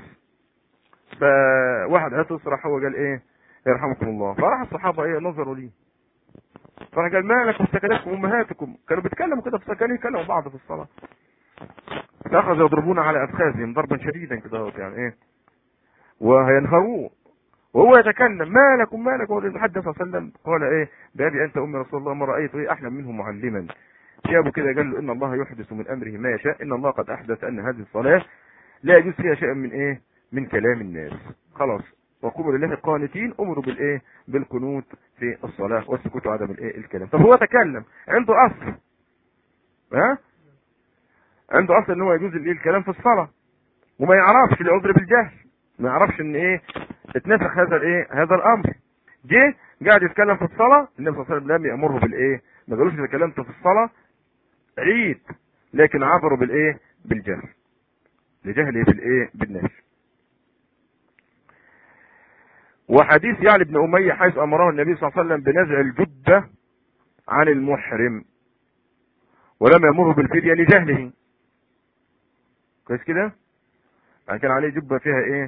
فواحد عطس راح هو قال إيه يرحمكم الله فراح الصحابة إيه نظروا ليه فراح قال ما لكم سكنتكم أمهاتكم كانوا بيتكلموا كده في كانوا يكلموا بعض في الصلاة فأخذوا يضربون على أفخاذهم ضربا شديدا كده يعني إيه وهينهروه وهو يتكلم ما لكم ما لكم الحدث صلى الله عليه وسلم قال ايه بابي انت امي رسول الله ما رايت ايه احلم منه معلما جابوا كده قال له ان الله يحدث من امره ما يشاء ان الله قد احدث ان هذه الصلاه لا يجوز فيها شيء من ايه من كلام الناس خلاص وقوموا لله قانتين امروا بالايه بالقنوت في الصلاه والسكوت وعدم الايه الكلام طب هو تكلم عنده اصل ها عنده اصل ان هو يجوز الايه الكلام في الصلاه وما يعرفش العذر بالجهل ما يعرفش ان ايه اتنسخ هذا الايه هذا الامر جه قاعد يتكلم في الصلاه النبي صلى الله عليه وسلم لم يامره بالايه ما قالوش اذا كلمت في الصلاه عيد لكن عبروا بالايه بالجهل لجهله بالايه بالنهي وحديث يعني ابن اميه حيث امره النبي صلى الله عليه وسلم بنزع الجبه عن المحرم ولم يامره بالفديه لجهله كويس كده يعني كان عليه جبه فيها ايه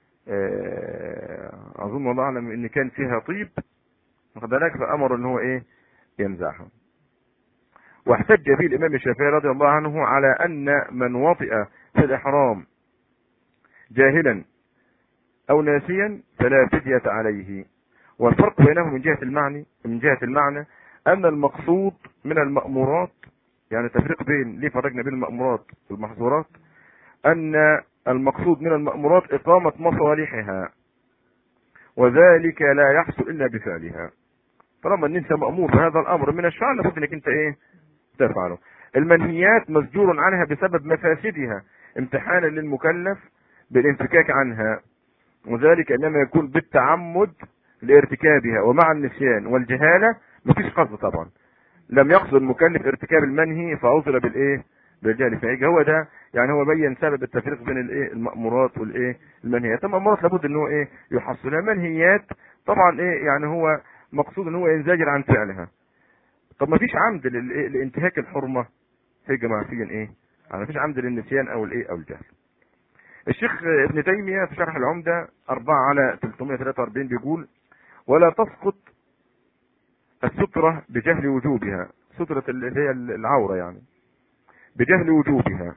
اظن والله اعلم ان كان فيها طيب واخد بالك فامر ان هو ايه ينزعها واحتج به الامام الشافعي رضي الله عنه على ان من وطئ في الاحرام جاهلا او ناسيا فلا فدية عليه والفرق بينهم من جهة المعنى من جهة المعنى ان المقصود من المأمورات يعني التفريق بين ليه فرقنا بين المأمورات والمحظورات ان المقصود من المأمورات إقامة مصالحها وذلك لا يحصل إلا بفعلها طالما ان انت مأمور بهذا الأمر من الشرع لابد انك انت ايه تفعله المنهيات مسجور عنها بسبب مفاسدها امتحانا للمكلف بالانفكاك عنها وذلك انما يكون بالتعمد لارتكابها ومع النسيان والجهالة مفيش قصد طبعا لم يقصد المكلف ارتكاب المنهي فعذر بالايه بالجهل فيجي هو ده يعني هو بين سبب التفريق بين الايه المأمورات والايه المنهيات المأمورات لابد ان هو ايه يحصلها منهيات طبعا ايه يعني هو مقصود ان هو ينزجر عن فعلها طب ما فيش عمد لانتهاك الحرمة في جماعة فين ايه يعني مفيش عمد للنسيان او الايه او الجهل الشيخ ابن تيمية في شرح العمدة 4 على 343 بيقول ولا تسقط السترة بجهل وجوبها سترة اللي هي العورة يعني بجهل وجوبها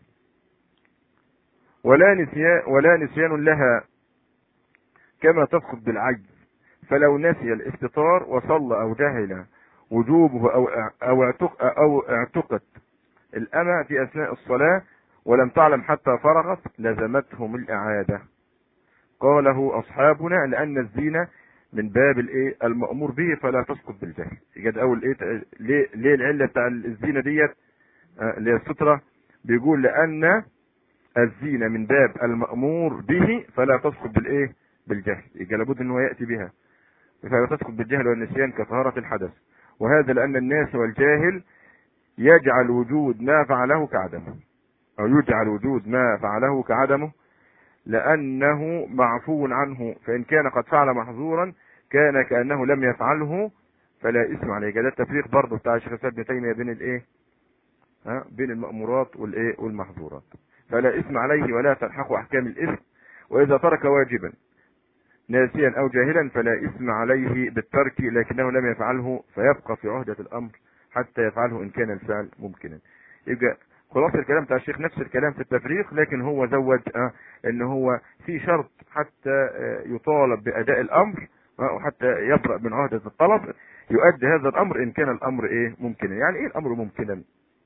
ولا نسيان ولا نسيان لها كما تسقط بالعجز فلو نسي الاستطار وصلى او جهل وجوبه او او اعتق او اعتقت الأمة في أثناء الصلاة ولم تعلم حتى فرغت لزمتهم الإعادة قاله أصحابنا لأن الزينة من باب الايه المأمور به فلا تسقط بالجهل يجد اول ايه ليه ليه العله بتاع الزينه ديت اللي هي الستره بيقول لان الزينه من باب المأمور به فلا تسقط بالايه بالجهل يبقى لابد ان هو ياتي بها فلا تسقط بالجهل والنسيان كطهاره الحدث وهذا لان الناس والجاهل يجعل وجود ما فعله كعدمه او يجعل وجود ما فعله كعدمه لانه معفو عنه فان كان قد فعل محظورا كان كانه لم يفعله فلا اسم عليه ده التفريق برضه بتاع الشيخ ابن تيميه بين الايه ها بين المامورات والايه والمحظورات فلا اسم عليه ولا تلحق احكام الاثم واذا ترك واجبا ناسيا او جاهلا فلا اسم عليه بالترك لكنه لم يفعله فيبقى في عهده الامر حتى يفعله ان كان الفعل ممكنا يبقى خلاص الكلام بتاع الشيخ نفس الكلام في التفريق لكن هو زود آه ان هو في شرط حتى آه يطالب باداء الامر آه وحتى يبرأ من عهدة الطلب يؤدي هذا الامر ان كان الامر ايه ممكنا يعني ايه الامر ممكنا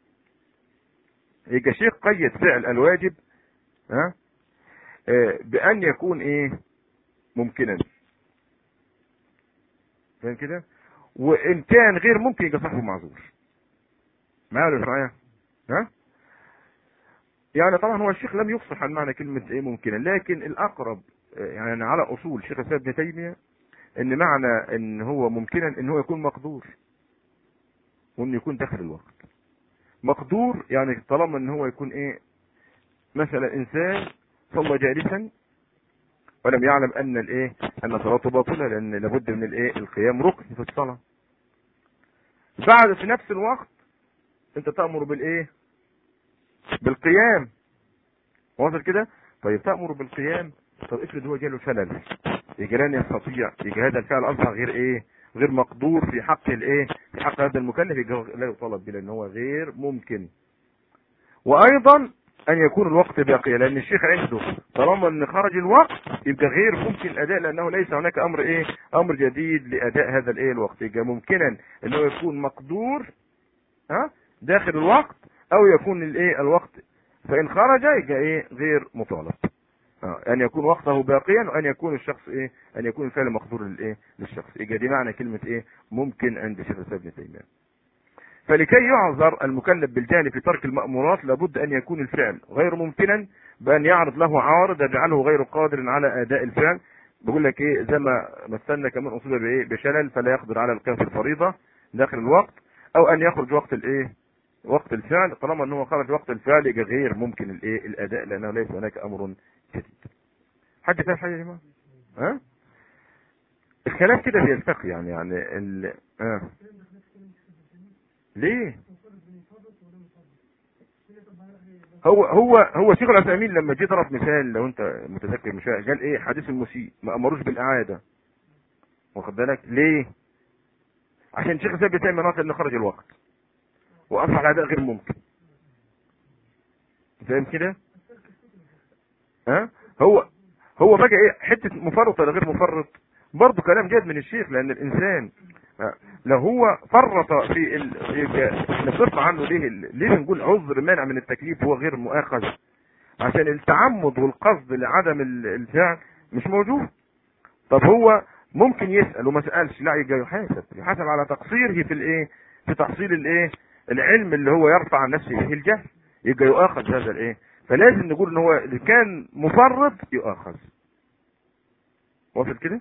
يبقى الشيخ قيد فعل الواجب ها بان يكون ايه ممكنا فاهم كده وان كان غير ممكن يبقى صاحبه معذور معايا ولا مش معايا ها يعني طبعا هو الشيخ لم يفصح عن معنى كلمة ايه ممكنا لكن الاقرب يعني على اصول شيخ الاسلام ابن تيمية ان معنى ان هو ممكنا ان هو يكون مقدور وان يكون داخل الوقت مقدور يعني طالما ان هو يكون ايه مثلا انسان صلى جالسا ولم يعلم ان الايه ان صلاته باطله لان لابد من الايه القيام ركن في الصلاه بعد في نفس الوقت انت تامر بالايه بالقيام واصل كده طيب تامر بالقيام طب افرض هو جاله شلل يجي لن يستطيع يجي هذا الفعل اصبح غير ايه غير مقدور في حق الايه في حق هذا المكلف يجي لا يطالب به لان هو غير ممكن وايضا ان يكون الوقت باقيا لان الشيخ عنده طالما ان خرج الوقت يبقى غير ممكن الاداء لانه ليس هناك امر ايه امر جديد لاداء هذا الايه الوقت يبقى ممكنا انه يكون مقدور ها داخل الوقت او يكون الايه الوقت فان خرج يبقى ايه غير مطالب ان يكون وقته باقيا وان يكون الشخص ايه ان يكون الفعل مقدور للايه للشخص يبقى دي معنى كلمه ايه ممكن عند شيخ الاسلام ابن تيميه فلكي يعذر المكلف بالجهل في ترك المأمورات لابد أن يكون الفعل غير ممكنا بأن يعرض له عارض يجعله غير قادر على أداء الفعل بقول لك إيه زي ما مثلنا كمان أصيب بإيه بشلل فلا يقدر على القيام في الفريضة داخل الوقت أو أن يخرج وقت الإيه وقت الفعل طالما أنه خرج وقت الفعل يبقى غير ممكن الإيه الأداء لأنه ليس هناك أمر جديد حد فاهم حاجة يا جماعة؟ ها؟ الكلام كده بيلتقي يعني يعني ال... آه. ليه هو هو هو شيخ العثيمين لما جه ضرب مثال لو انت متذكر مش قال ايه حديث المسيء ما امروش بالاعاده واخد بالك ليه عشان شيخ الاسلام بيتعمل مناطق ان خرج الوقت واصبح الاداء غير ممكن فاهم كده ها هو هو بقى ايه حته مفرط ولا غير مفرط برضه كلام جاد من الشيخ لان الانسان لو هو فرط في ال... نصرف عنه ليه ليه بنقول عذر مانع من التكليف هو غير مؤاخذ عشان التعمد والقصد لعدم الفعل مش موجود طب هو ممكن يسال وما سالش لا يبقى يحاسب يحاسب على تقصيره في الايه في تحصيل الايه العلم اللي هو يرفع عن نفسه به الجهل يبقى يؤاخذ هذا الايه فلازم نقول ان هو اللي كان مفرط يؤاخذ واصل كده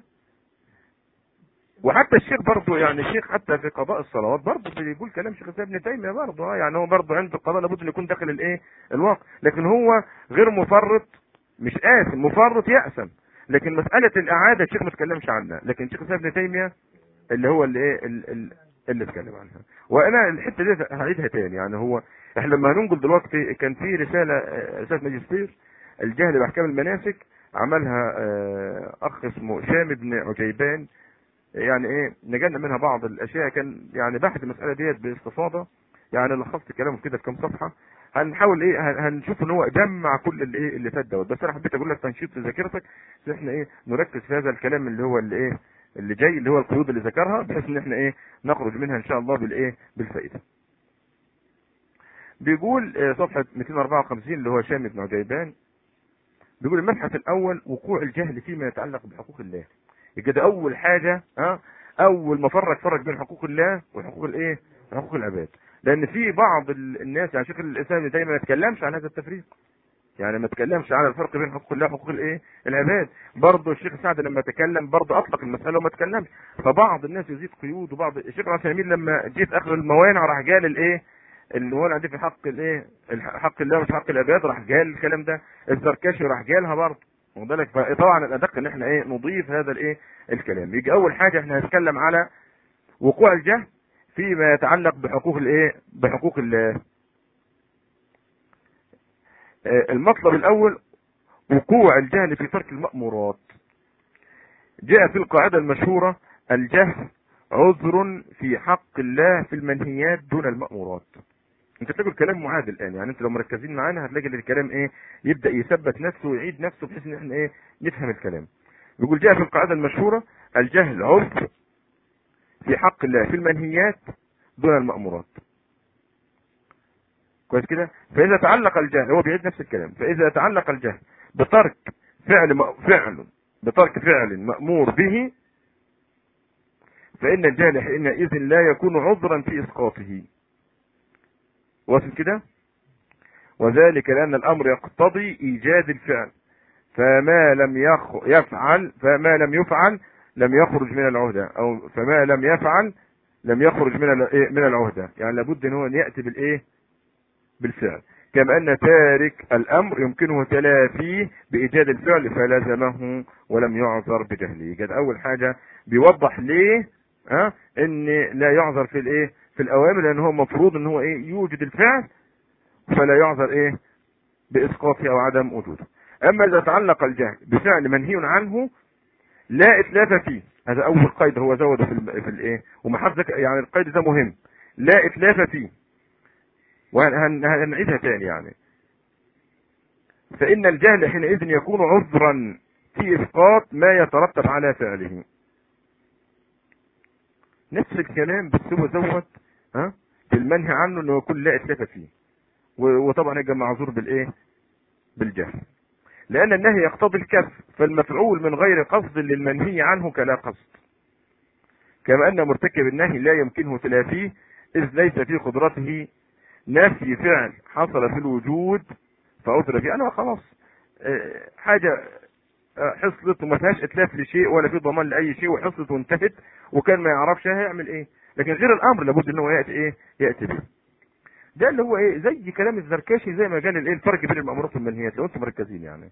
وحتى الشيخ برضه يعني الشيخ حتى في قضاء الصلوات برضه بيقول كلام شيخ الاسلام ابن تيميه برضه يعني هو برضه عنده القضاء لابد ان يكون داخل الايه الوقت لكن هو غير مفرط مش آثم مفرط يأسم لكن مسألة الإعادة الشيخ ما اتكلمش عنها لكن شيخ الاسلام ابن تيميه اللي هو اللي ايه ال ال اللي اتكلم عنها وانا الحته دي هعيدها تاني يعني هو احنا لما هننقل دلوقتي كان في رساله رساله ماجستير الجهل باحكام المناسك عملها اخ اسمه شام بن عجيبان يعني ايه نجلنا منها بعض الاشياء كان يعني بحث المساله ديت باستفاضه يعني لخصت كلامه كده في كام صفحه هنحاول ايه هنشوف ان هو جمع كل الايه اللي فات دوت بس انا حبيت اقول لك تنشيط لذاكرتك احنا ايه نركز في هذا الكلام اللي هو اللي ايه اللي جاي اللي هو القيود اللي ذكرها بحيث ان احنا ايه نخرج منها ان شاء الله بالايه بالفائده بيقول صفحه 254 اللي هو شام بن عجيبان بيقول المبحث الاول وقوع الجهل فيما يتعلق بحقوق الله يبقى ده اول حاجه ها اول ما فرق فرق بين حقوق الله وحقوق الايه حقوق العباد لان في بعض الناس يعني شيخ الاسلام دايما ما يتكلمش عن هذا التفريق يعني ما تكلمش على الفرق بين حقوق الله وحقوق الايه العباد برضه الشيخ سعد لما تكلم برضه اطلق المساله وما تكلمش فبعض الناس يزيد قيود وبعض الشيخ عثيمين لما جه في اخر الموانع راح قال الايه اللي هو عندي في حق الايه حق الله ومش حق العباد راح قال الكلام ده الزركشي راح قالها برضه واخد بالك فطبعا الادق ان احنا ايه نضيف هذا الايه الكلام يجي اول حاجه احنا هنتكلم على وقوع الجهل فيما يتعلق بحقوق الايه بحقوق الله المطلب الاول وقوع الجهل في ترك المأمورات جاء في القاعدة المشهورة الجهل عذر في حق الله في المنهيات دون المأمورات انت تلاقي الكلام معاد الان يعني انت لو مركزين معانا هتلاقي الكلام ايه يبدا يثبت نفسه ويعيد نفسه بحيث ان احنا ايه نفهم الكلام بيقول جاء في القاعده المشهوره الجهل عذر في حق الله في المنهيات دون المأمورات كويس كده فاذا تعلق الجهل هو بيعيد نفس الكلام فاذا تعلق الجهل بترك فعل فعل بترك فعل مأمور به فإن الجهل حينئذ لا يكون عذرا في إسقاطه واصل كده وذلك لأن الأمر يقتضي إيجاد الفعل فما لم يخ... يفعل فما لم يفعل لم يخرج من العهدة أو فما لم يفعل لم يخرج من من العهدة يعني لابد ان هو يأتي بالإيه بالفعل كما أن تارك الأمر يمكنه تلافيه بإيجاد الفعل فلزمه ولم يعذر بجهله كده أول حاجة بيوضح ليه ها ان لا يعذر في الايه في الاوامر لان هو المفروض ان هو ايه يوجد الفعل فلا يعذر ايه باسقاطه او عدم وجوده اما اذا تعلق الجهل بفعل منهي عنه لا اتلاف فيه هذا اول قيد هو زوده في في الايه ومحفظك يعني القيد ده مهم لا اتلاف فيه وهنعيدها تاني يعني فان الجهل حينئذ يكون عذرا في اسقاط ما يترتب على فعله نفس الكلام بس هو زود ها في المنهي عنه انه يكون لا اتلاف فيه وطبعا يبقى معذور بالايه بالجهل لان النهي يقتضي الكف فالمفعول من غير قصد للمنهي عنه كلا قصد كما ان مرتكب النهي لا يمكنه تلافيه اذ ليس في قدرته نفي فعل حصل في الوجود فعذر فيه انا خلاص حاجه حصلت وما فيهاش اتلاف لشيء ولا في ضمان لاي شيء وحصلت وانتهت وكان ما يعرفش هيعمل ايه لكن غير الامر لابد ان هو ياتي ايه ياتي به ده اللي هو ايه زي كلام الزركاشي زي ما قال الايه الفرق بين المامورات والمنهيات لو انتم مركزين يعني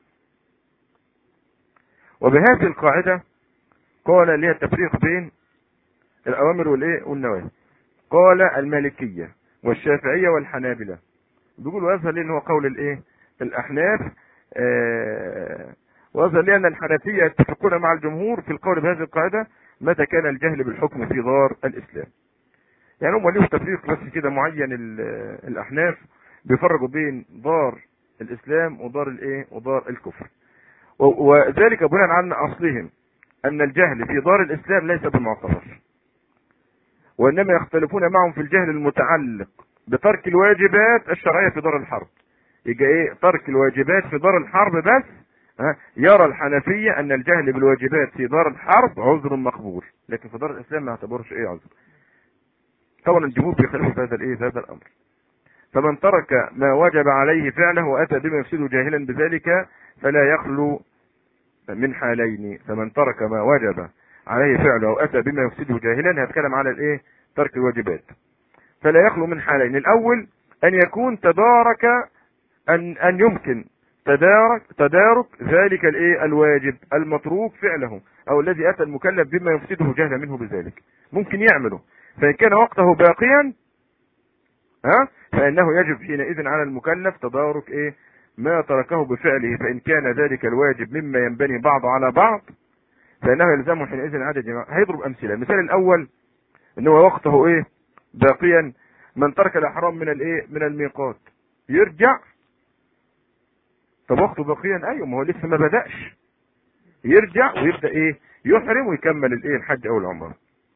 وبهذه القاعده قال لها التفريق بين الاوامر والايه والنواهي قال المالكيه والشافعيه والحنابله بيقولوا هذا لان هو قول الايه الاحناف آه وهذا لأن الحنفية يتفقون مع الجمهور في القول بهذه القاعدة متى كان الجهل بالحكم في دار الإسلام يعني هم ليهم تفريق بس كده معين الأحناف بيفرقوا بين دار الإسلام ودار الإيه ودار الكفر وذلك بناء عن أصلهم أن الجهل في دار الإسلام ليس بمعتبر وإنما يختلفون معهم في الجهل المتعلق بترك الواجبات الشرعية في دار الحرب يبقى ايه ترك الواجبات في دار الحرب بس يرى الحنفية ان الجهل بالواجبات في دار الحرب عذر مقبول لكن في دار الاسلام ما يعتبرش ايه عذر طبعا الجمهور بيختلفوا في هذا الايه في هذا الامر فمن ترك ما وجب عليه فعله واتى بما يفسده جاهلا بذلك فلا يخلو من حالين فمن ترك ما وجب عليه فعله واتى بما يفسده جاهلا هيتكلم على الايه ترك الواجبات فلا يخلو من حالين الاول ان يكون تدارك ان ان يمكن تدارك تدارك ذلك الايه الواجب المتروك فعله او الذي اتى المكلف بما يفسده جهلا منه بذلك ممكن يعمله فان كان وقته باقيا ها فانه يجب حينئذ على المكلف تدارك ايه ما تركه بفعله فان كان ذلك الواجب مما ينبني بعض على بعض فانه يلزمه حينئذ عدد جماعة هيضرب امثله المثال الاول ان هو وقته ايه باقيا من ترك الاحرام من الايه من الميقات يرجع طب وقته باقيا ايوه ما هو لسه ما بداش يرجع ويبدا ايه يحرم ويكمل الايه الحج او العمره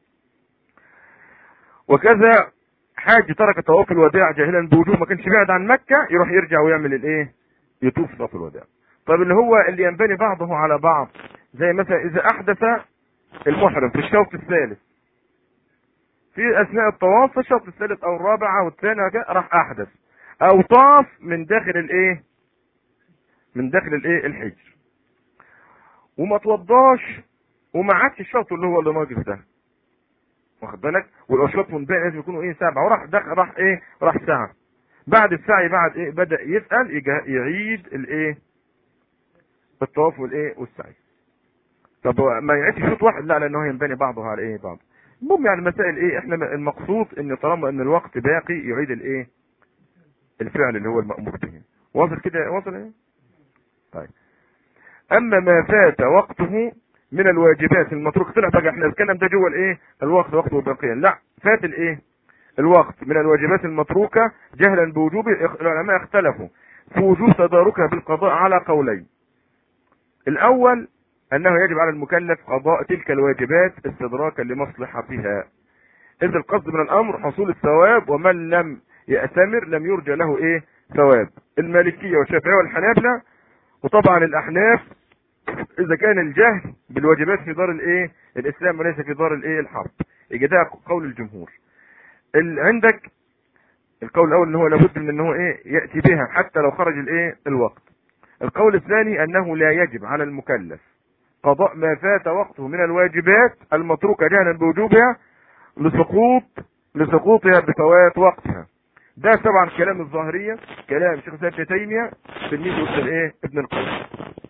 وكذا حاج ترك طواف الوداع جاهلا بوجوب ما كانش بعد عن مكه يروح يرجع ويعمل الايه يطوف طواف الوداع طب اللي هو اللي ينبني بعضه على بعض زي مثلا اذا احدث المحرم في الشوط الثالث في اثناء الطواف في الشوط الثالث او الرابع او الثاني راح احدث او طاف من داخل الايه من داخل الايه الحجر وما توضاش وما عادش الشوط اللي هو اللي ناقص ده واخد بالك والاشواط منبهي لازم يكونوا ايه سبعه وراح دخل راح ايه راح ساعه بعد السعي بعد ايه بدا يسال يعيد الايه الطواف والايه والسعي طب ما يعيدش شوط واحد لا لانه ينبني بعضه على ايه بعض المهم يعني مسائل ايه احنا المقصود ان طالما ان الوقت باقي يعيد الايه الفعل اللي هو المأمور به واصل كده واصل ايه طيب اما ما فات وقته من الواجبات المتروك طلع بقى احنا الكلام ده جوه الايه الوقت وقته باقيا لا فات الايه الوقت من الواجبات المتروكه جهلا بوجوب العلماء اختلفوا في وجوب تداركها بالقضاء على قولين الاول انه يجب على المكلف قضاء تلك الواجبات استدراكا لمصلحتها اذ القصد من الامر حصول الثواب ومن لم يأتمر لم يرجى له ايه ثواب المالكيه والشافعيه والحنابله وطبعا الاحناف اذا كان الجهل بالواجبات في دار الايه الاسلام وليس في دار الايه الحرب يجي ده قول الجمهور ال... عندك القول الاول ان هو لابد من ان هو ايه ياتي بها حتى لو خرج الايه الوقت القول الثاني انه لا يجب على المكلف قضاء ما فات وقته من الواجبات المتروكه جهلا بوجوبها لسقوط لسقوطها بفوات وقتها ده طبعا كلام الظاهريه كلام شيخ الاسلام ابن تيميه تلميذ ابن الايه ابن القيم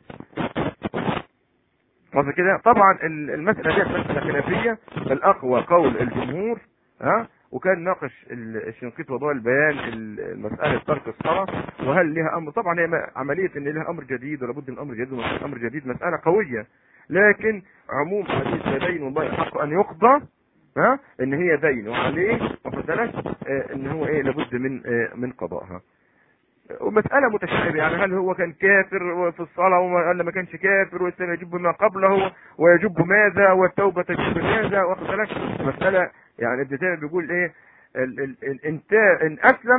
واضح كده طبعا المساله دي مساله خلافيه الاقوى قول الجمهور ها وكان ناقش الشنقيط وضوء البيان المساله ترك الصلاه وهل لها امر طبعا هي عمليه ان لها امر جديد ولا بد من امر جديد ومن امر جديد مساله قويه لكن عموم حديث لا دين والله حق ان يقضى ها ان هي دين وعليه واخد بالك آه ان هو ايه لابد من آه من قضائها ومسألة متشابهة يعني هل هو كان كافر في الصلاة ولا ما كانش كافر والسنة يجب ما قبله ويجب ماذا والتوبة تجب ماذا واخد بالك مسألة يعني ابن تيمية بيقول ايه ال ال ال انت ان اسلم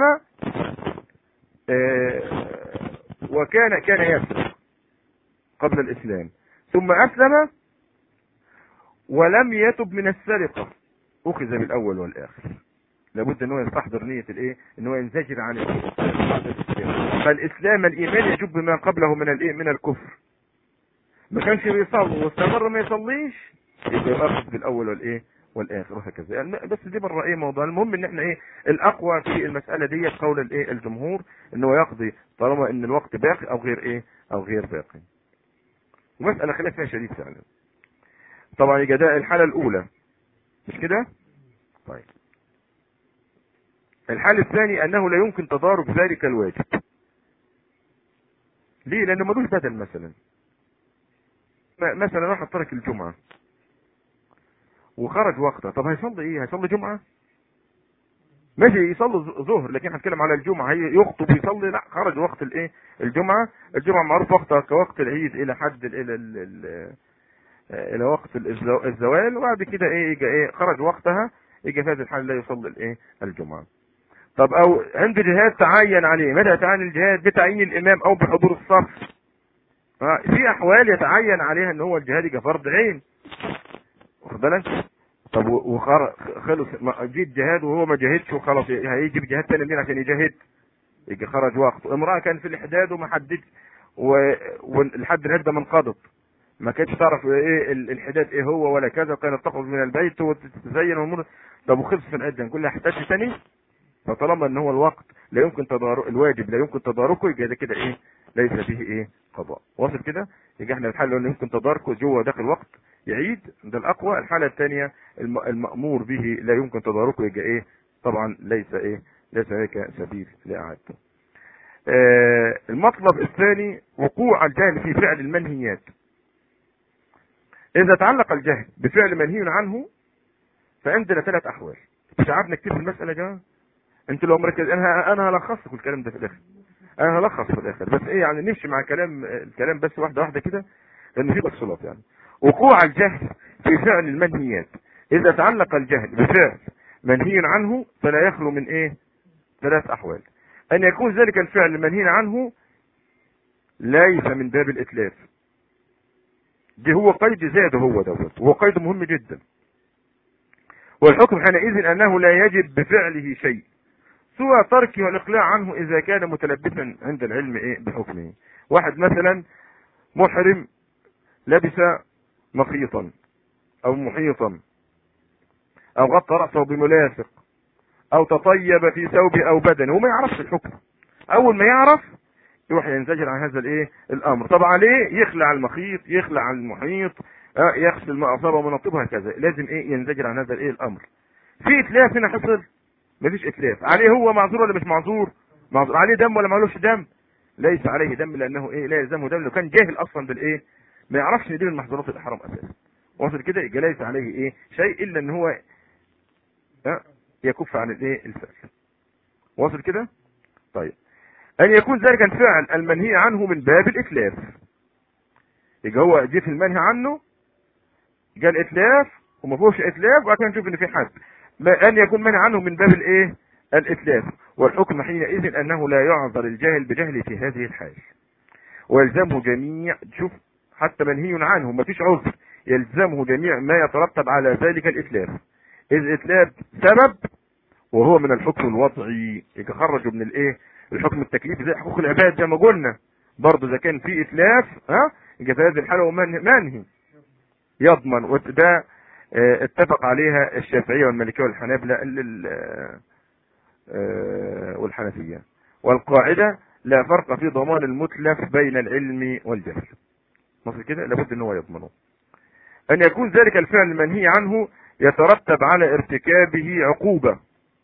اه وكان كان يسرق قبل الاسلام ثم اسلم ولم يتب من السرقة اخذ بالاول والاخر لابد ان هو يستحضر نية الايه ان هو ينزجر عن فالاسلام الايمان يجب ما قبله من الايه من الكفر ما كانش بيصلي واستمر ما يصليش يبقى يؤخذ بالاول والايه والاخر وهكذا يعني بس دي بره ايه موضوع المهم ان احنا ايه الاقوى في المساله دي قول الايه الجمهور ان هو يقضي طالما ان الوقت باقي او غير ايه او غير باقي ومساله خلاف فيها شديد فعلا طبعا يبقى ده الحاله الاولى مش كده طيب الحال الثاني انه لا يمكن تضارب ذلك الواجب ليه لانه ملوش بدل مثلا مثلا واحد ترك الجمعة وخرج وقتها طب هيصلي ايه هيصلي جمعة ماشي يصلي ظهر لكن هنتكلم على الجمعة هي يخطب ويصلي لا خرج وقت الايه الجمعة الجمعة معروف وقتها كوقت العيد الى حد الى ال ال الى وقت الزوال وبعد كده ايه يجي ايه خرج وقتها يجي في هذه الحالة لا يصلي الايه الجمعة طب او عند جهاد تعين عليه متى يتعين الجهاد بتعيين الامام او بحضور الصف في احوال يتعين عليها ان هو الجهاد يبقى فرض عين واخد بالك طب وخلص جيت جهاد وهو ما جاهدش وخلاص هيجي بجهاد تاني منين عشان يجاهد يجي خرج وقته امراه كان في الاحداد وما حددش ولحد العده ما انقضت ما كانتش تعرف ايه الحداد ايه هو ولا كذا وكانت تخرج من البيت وتتزين ومر طب وخلص في العده نقول لها احتاج تاني فطالما ان هو الوقت لا يمكن تدارك الواجب لا يمكن تداركه يبقى ده كده ايه ليس فيه ايه قضاء واصل كده يبقى احنا الحل اللي يمكن تداركه جوه داخل وقت يعيد ده الاقوى الحاله الثانيه المامور به لا يمكن تداركه يبقى ايه طبعا ليس ايه ليس هيك سبيل لاعادته آه المطلب الثاني وقوع الجهل في فعل المنهيات اذا تعلق الجهل بفعل منهي عنه فعندنا ثلاث احوال مش عارفنا كتير في المساله يا جماعه انت لو مركز انا انا هلخص لكم الكلام ده في الاخر انا هلخص في الاخر بس ايه يعني نمشي مع كلام الكلام بس واحده واحده كده لان في تفصيلات يعني وقوع الجهل في فعل المنهيات اذا تعلق الجهل بفعل منهي عنه فلا يخلو من ايه ثلاث احوال ان يكون ذلك الفعل المنهي عنه ليس من باب الاتلاف دي هو قيد زاد هو دوت وهو قيد مهم جدا والحكم حينئذ انه لا يجب بفعله شيء سوى تركه والاقلاع عنه اذا كان متلبسا عند العلم ايه بحكمه واحد مثلا محرم لبس مخيطا او محيطا او غطى راسه بملاصق او تطيب في ثوبه او بدنه وما يعرفش الحكم اول ما يعرف يروح ينزجر عن هذا الايه الامر طب عليه يخلع المخيط يخلع المحيط يغسل ما اصابه ومنطبه هكذا لازم ايه ينزجر عن هذا الايه الامر في اتلاف هنا حصل مفيش اتلاف عليه هو معذور ولا مش معذور معذور عليه دم ولا معلوش دم ليس عليه دم لانه ايه لا يلزمه دم لو كان جاهل اصلا بالايه ما يعرفش ان دي من محظورات الاحرام اساسا واصل كده يبقى ليس عليه ايه شيء الا ان هو اه يكف عن الايه الفعل واصل كده طيب ان يكون ذلك الفعل المنهي عنه من باب الاتلاف يبقى هو جه في المنهي عنه قال اتلاف وما فيهوش اتلاف وبعد كده نشوف ان في حد ان يكون منهي عنه من باب الايه الاتلاف والحكم حينئذ انه لا يعذر الجاهل بجهله في هذه الحال ويلزمه جميع شوف حتى منهي عنه ما فيش عذر يلزمه جميع ما يترتب على ذلك الاتلاف اذ الاتلاف سبب وهو من الحكم الوضعي يتخرج من الايه الحكم التكليفي زي حقوق العباد زي ما قلنا برضه اذا كان في اتلاف ها يبقى في هذه الحاله هو منهي يضمن وده اتفق عليها الشافعيه والمالكيه والحنابله والحنفيه والقاعده لا فرق في ضمان المتلف بين العلم والجهل مصر كده لابد ان هو يضمنه ان يكون ذلك الفعل المنهي عنه يترتب على ارتكابه عقوبه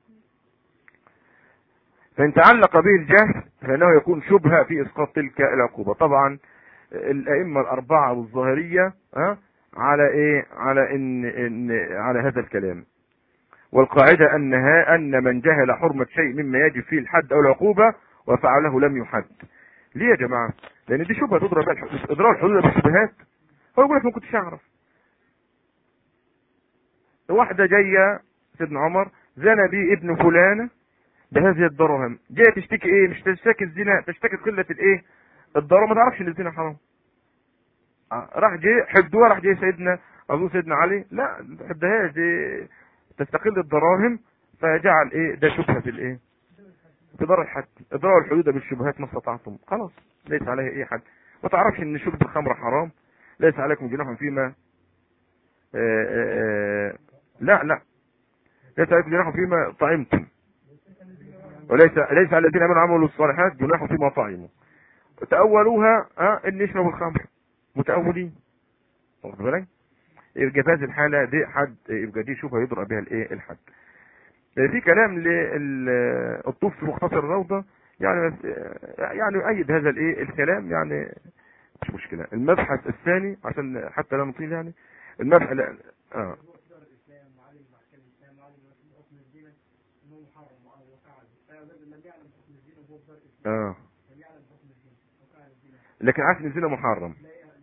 فان تعلق به الجهل فانه يكون شبهه في اسقاط تلك العقوبه طبعا الائمه الاربعه والظاهريه ها على ايه على ان, إن على هذا الكلام والقاعده انها ان من جهل حرمه شيء مما يجب فيه الحد او العقوبه وفعله لم يحد ليه يا جماعه لان دي شبهه تضرب اضرار الحدود بالشبهات هو يقول لك ما كنتش اعرف واحده جايه سيدنا عمر زنى بي ابن فلانه بهذه الدراهم جايه تشتكي ايه مش تشتكي الزنا تشتكي قله الايه الدراهم ما تعرفش ان الزنا حرام راح جه حدوها راح جه سيدنا اظن سيدنا علي لا ما تحدهاش دي تستقل الدراهم فجعل ايه ده شبهه في الايه في دار الحد اضرار الحدود بالشبهات ما استطعتم خلاص ليس عليه اي حد ما تعرفش ان شرب الخمر حرام ليس عليكم جناح فيما آآ آآ لا لا ليس عليكم جناح فيما طعمتم وليس ليس على الذين امنوا وعملوا الصالحات جناح فيما طعموا تأولوها اه ان يشربوا الخمر متأولين واخد بالك يبقى في هذه الحالة دي حد يبقى دي شوفها يضرب بها الايه الحد في كلام للطوف في مختصر الروضة يعني يعني يؤيد هذا الايه الكلام يعني مش مشكلة المبحث الثاني عشان حتى لا نطيل يعني المبحث لا اه اه لكن عارف ان الزنا محرم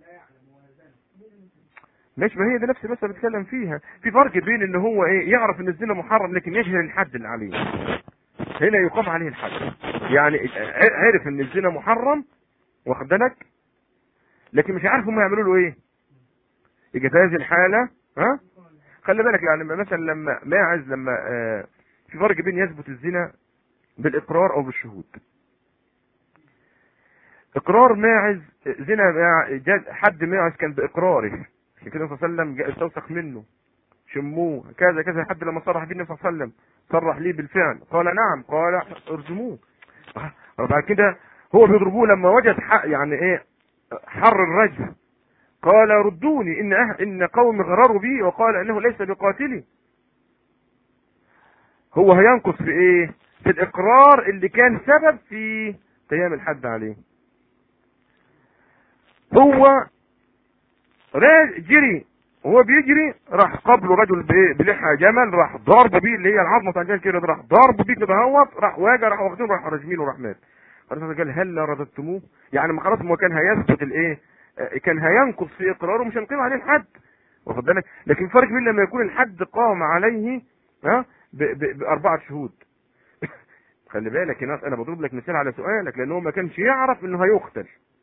مش ما هي ده نفس المسألة بتكلم فيها في فرق بين ان هو ايه يعرف ان الزنا محرم لكن يجهل الحد اللي عليه هنا يقام عليه الحد يعني عرف ان الزنا محرم واخد بالك لكن مش عارف هم يعملوا له ايه يجي في هذه الحالة ها خلي بالك يعني مثلا لما ماعز لما آه في فرق بين يثبت الزنا بالاقرار او بالشهود اقرار ماعز زنا حد ماعز كان باقراره عشان كده صلى الله عليه وسلم استوثق منه شموه كذا كذا لحد لما صرح بيه النبي صلى الله عليه وسلم صرح ليه بالفعل قال نعم قال ارجموه بعد كده هو بيضربوه لما وجد حق يعني ايه حر الرجل قال ردوني ان أه ان قوم غرروا بي وقال انه ليس بقاتلي هو هينقص في ايه في الاقرار اللي كان سبب في قيام الحد عليه هو جري وهو بيجري راح قبله رجل بلحى جمل راح ضرب بيه اللي هي العظمه بتاع الجمل كده راح ضرب بيه كده اهوت راح واجع راح واخدينه راح راجمينه وراح مات قال هل رددتموه يعني ما خلاص ما كان هيثبت الايه كان هينقص في اقراره مش هنقيم عليه الحد واخد بالك لكن فرق بين لما يكون الحد قام عليه ها باربعه شهود خلي بالك يا ناس انا بضرب لك مثال على سؤالك لان هو ما كانش يعرف انه هيقتل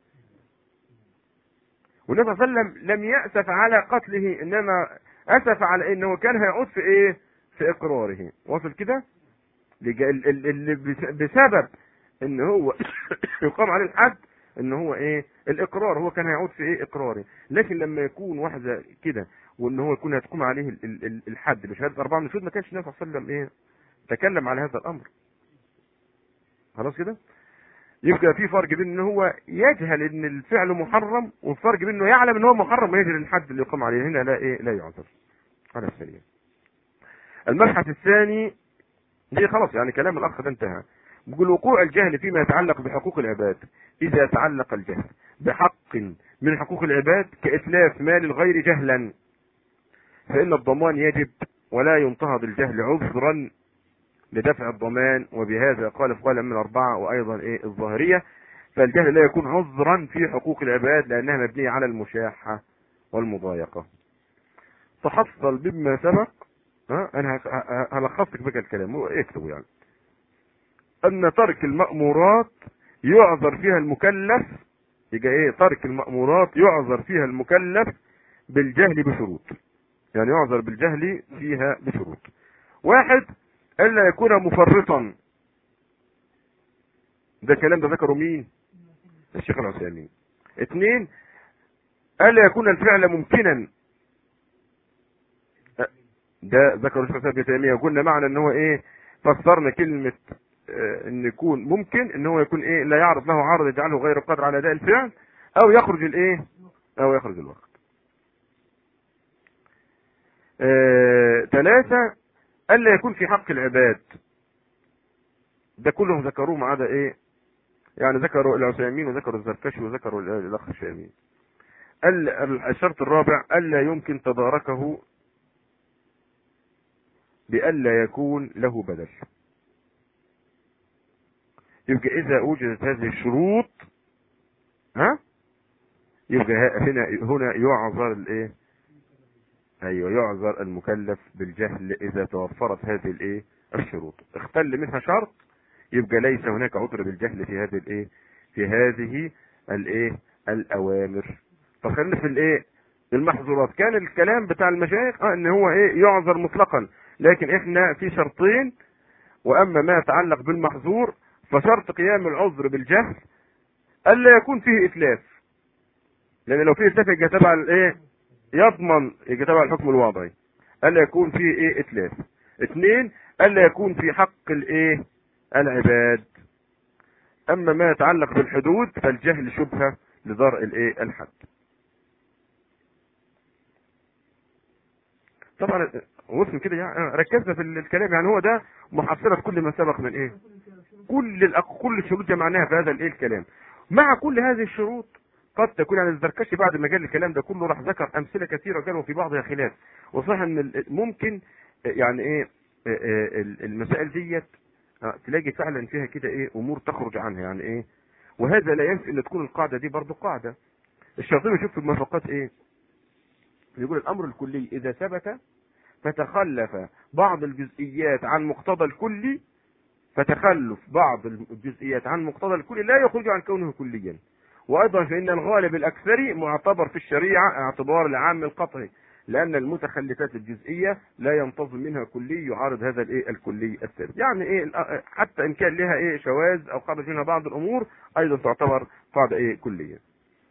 والنبي صلى الله عليه وسلم لم يأسف على قتله انما اسف على انه كان هيعود في ايه في اقراره وصل كده اللي بسبب ان هو يقام عليه الحد ان هو ايه الاقرار هو كان هيعود في ايه اقراره لكن لما يكون واحده كده وان هو يكون هتقوم عليه الحد بشهاده اربعه نشود ما كانش النبي صلى الله عليه وسلم ايه تكلم على هذا الامر خلاص كده يبقى في فرق بين ان هو يجهل ان الفعل محرم والفرق بين انه يعلم ان هو محرم ويجري الحد اللي يقام عليه هنا لا ايه لا يعذر على السريع المبحث الثاني دي خلاص يعني كلام الاخ ده انتهى بيقول وقوع الجهل فيما يتعلق بحقوق العباد اذا تعلق الجهل بحق من حقوق العباد كاتلاف مال الغير جهلا فان الضمان يجب ولا ينتهض الجهل عذرا لدفع الضمان وبهذا قال فقال من الأربعة وأيضا إيه الظاهرية فالجهل لا يكون عذرا في حقوق العباد لأنها مبنية على المشاحة والمضايقة تحصل بما سبق ها أنا هلخص لك بك الكلام اكتبوا يعني أن ترك المأمورات يعذر فيها المكلف يبقى إيه ترك المأمورات يعذر فيها المكلف بالجهل بشروط يعني يعذر بالجهل فيها بشروط واحد الا يكون مفرطا ده الكلام ده ذكره مين الشيخ العثيمين اثنين الا يكون الفعل ممكنا ده ذكر الشيخ ابن تيميه وقلنا معنى ان هو ايه فسرنا كلمه اه ان يكون ممكن ان هو يكون ايه لا يعرض له عارض يجعله غير قادر على اداء الفعل او يخرج الايه او يخرج الوقت اه ثلاثة الا يكون في حق العباد ده كلهم ذكروه ما عدا ايه يعني ذكروا العثيمين وذكروا الزركشي وذكروا الاخ الشامي الشرط الرابع الا يمكن تداركه بألا يكون له بدل يبقى اذا وجدت هذه الشروط ها يبقى هنا هنا يعذر الايه ايوه يعذر المكلف بالجهل اذا توفرت هذه الايه الشروط اختل منها شرط يبقى ليس هناك عذر بالجهل في هذه الايه في هذه الايه الاوامر طب خلينا في الايه المحظورات كان الكلام بتاع المشايخ اه ان هو ايه يعذر مطلقا لكن احنا في شرطين واما ما يتعلق بالمحظور فشرط قيام العذر بالجهل الا يكون فيه اتلاف لان لو فيه اتلاف يبقى تبع الايه يضمن يجي تبع الحكم الوضعي الا يكون فيه ايه اتلاف اثنين الا يكون في حق الايه العباد اما ما يتعلق بالحدود فالجهل شبهه لضرء الايه الحد طبعا وصل كده يعني ركزنا في الكلام يعني هو ده محصله كل ما سبق من ايه كل الأق... كل الشروط جمعناها في هذا الايه الكلام مع كل هذه الشروط قد تكون يعني الزركشي بعد ما قال الكلام ده كله راح ذكر امثله كثيره قال وفي بعضها خلاف وصح ان ممكن يعني ايه المسائل ديت تلاقي فعلا فيها كده ايه امور تخرج عنها يعني ايه وهذا لا ينفي ان تكون القاعده دي برضه قاعده الشاطبي يشوف في الموافقات ايه يقول الامر الكلي اذا ثبت فتخلف بعض الجزئيات عن مقتضى الكلي فتخلف بعض الجزئيات عن مقتضى الكلي لا يخرج عن كونه كليا وايضا فان الغالب الاكثري معتبر في الشريعه اعتبار العام القطعي لان المتخلفات الجزئيه لا ينتظم منها كلي يعارض هذا الايه الكلي الثابت يعني ايه حتى ان كان لها ايه شواذ او قابل منها بعض الامور ايضا تعتبر قاعده ايه كليه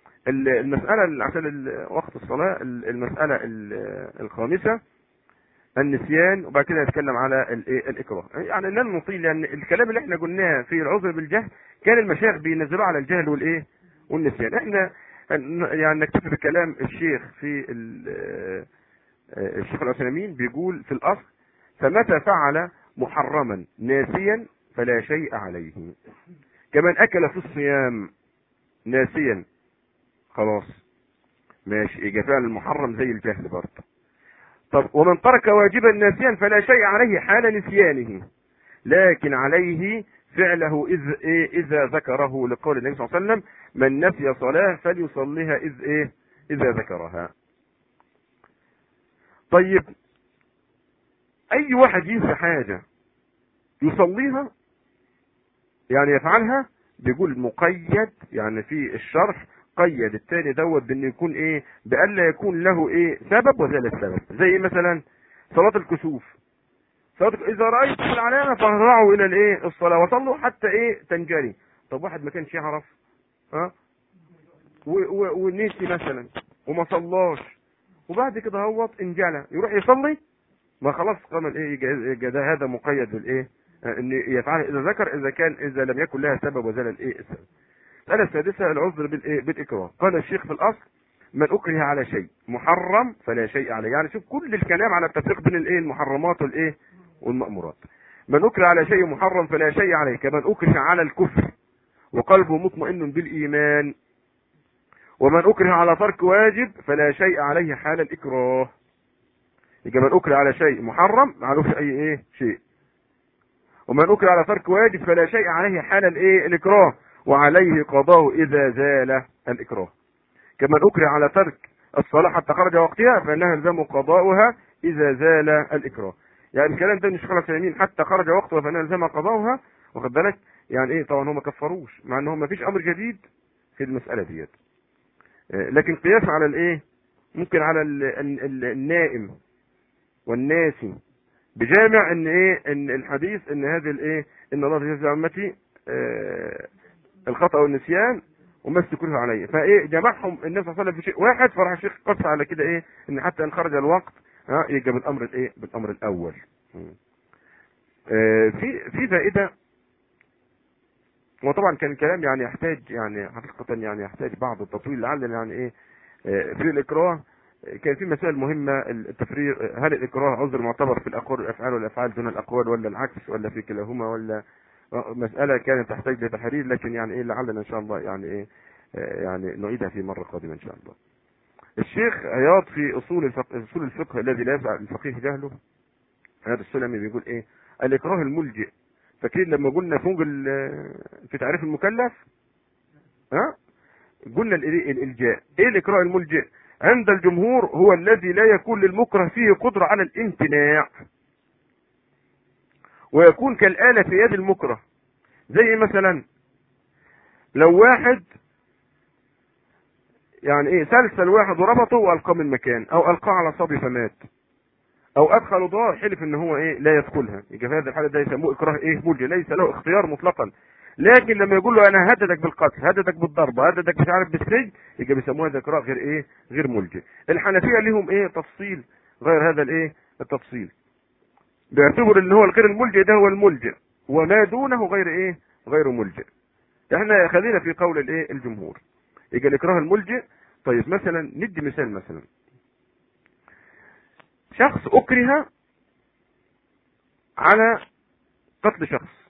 المساله عشان وقت الصلاه المساله الخامسه النسيان وبعد كده نتكلم على الايه الاكراه يعني لن نطيل لان الكلام اللي احنا قلناه في العذر بالجهل كان المشايخ بينزلوه على الجهل والايه والنسيان احنا يعني نكتفي بكلام الشيخ في الشيخ العثيمين بيقول في الاصل فمتى فعل محرما ناسيا فلا شيء عليه كمن اكل في الصيام ناسيا خلاص ماشي يبقى فعل المحرم زي الجهل برضه طب ومن ترك واجبا ناسيا فلا شيء عليه حال نسيانه لكن عليه فعله إذ إيه إذا ذكره لقول النبي صلى الله عليه وسلم من نسي صلاة فليصليها إذ إيه إذا ذكرها طيب أي واحد ينسى حاجة يصليها يعني يفعلها بيقول مقيد يعني في الشرح قيد التاني دوت بانه يكون ايه بألا يكون له ايه سبب وزال السبب زي مثلا صلاة الكسوف صلاة اذا رأيتم العلامة فهرعوا الى الايه الصلاة وصلوا حتى ايه تنجري طب واحد ما كانش يعرف ها ونسي مثلا وما صلاش وبعد كده هوت انجلى يروح يصلي ما خلاص قام الايه ده هذا مقيد بالايه ان يفعل اذا ذكر اذا كان اذا لم يكن لها سبب وزال الايه السبب المسألة السادسة العذر بالإكراه قال الشيخ في الأصل من أكره على شيء محرم فلا شيء عليه يعني شوف كل الكلام على التفريق بين الايه المحرمات والايه والمأمورات من أكره على شيء محرم فلا شيء عليه كمن أكره على الكفر وقلبه مطمئن بالإيمان ومن أكره على ترك واجب فلا شيء عليه حال الإكراه يبقى من أكره على شيء محرم معلوش أي إيه شيء ومن أكره على ترك واجب فلا شيء عليه حال الإيه الإكراه وعليه قضاء إذا زال الإكراه كمن أكره على ترك الصلاة حتى خرج وقتها فإنها يلزم قضاؤها إذا زال الإكراه يعني الكلام ده مش خلاص يمين حتى خرج وقتها فإنها يلزم قضاؤها واخد بالك يعني إيه طبعا هم ما كفروش مع إن هم ما فيش أمر جديد في المسألة ديت لكن قياس على الإيه ممكن على ال ال ال النائم والناسي بجامع ان ايه ان الحديث ان هذه الايه ان الله يجزي عمتي آه الخطأ والنسيان وما استكره عليه فايه جمعهم النبي صلى الله عليه وسلم في شيء واحد فراح الشيخ قص على كده ايه ان حتى ان خرج الوقت ها يجي بالامر الايه بالامر الاول آه في في فائده وطبعا كان الكلام يعني يحتاج يعني حقيقه يعني يحتاج بعض التطويل لعلنا يعني ايه آه في الاكراه كان في مسائل مهمة التفريق هل الإكراه عذر معتبر في الأقوال والأفعال والأفعال دون الأقوال ولا العكس ولا في كلاهما ولا مسألة كانت تحتاج لتحرير لكن يعني إيه لعلنا إن شاء الله يعني إيه يعني نعيدها في مرة قادمة إن شاء الله. الشيخ عياض في أصول الفقه أصول الفقه الذي لا يسع الفقيه جهله هذا السلمي بيقول إيه؟ الإكراه الملجئ فاكرين لما قلنا فوق في تعريف المكلف ها؟ قلنا الإلجاء إيه الإكراه الملجئ؟ عند الجمهور هو الذي لا يكون للمكره فيه قدرة على الامتناع ويكون كالآلة في يد المكره زي مثلا لو واحد يعني ايه سلسل واحد وربطه والقاه من مكان او القاه على صبي فمات او ادخل دار حلف ان هو ايه لا يدخلها يبقى في هذه الحاله ده يسموه اكراه ايه ملجئ ليس له اختيار مطلقا لكن لما يقول له انا هددك بالقتل هددك بالضرب هددك مش عارف بالسجن يبقى بيسموها هذا اكراه غير ايه غير ملجئ الحنفيه لهم ايه تفصيل غير هذا الايه التفصيل بيعتبر ان هو الغير الملجئ ده هو الملجئ وما دونه غير ايه غير ملجئ احنا خلينا في قول الايه الجمهور يبقى الاكراه الملجئ طيب مثلا ندي مثال مثلا شخص اكره على قتل شخص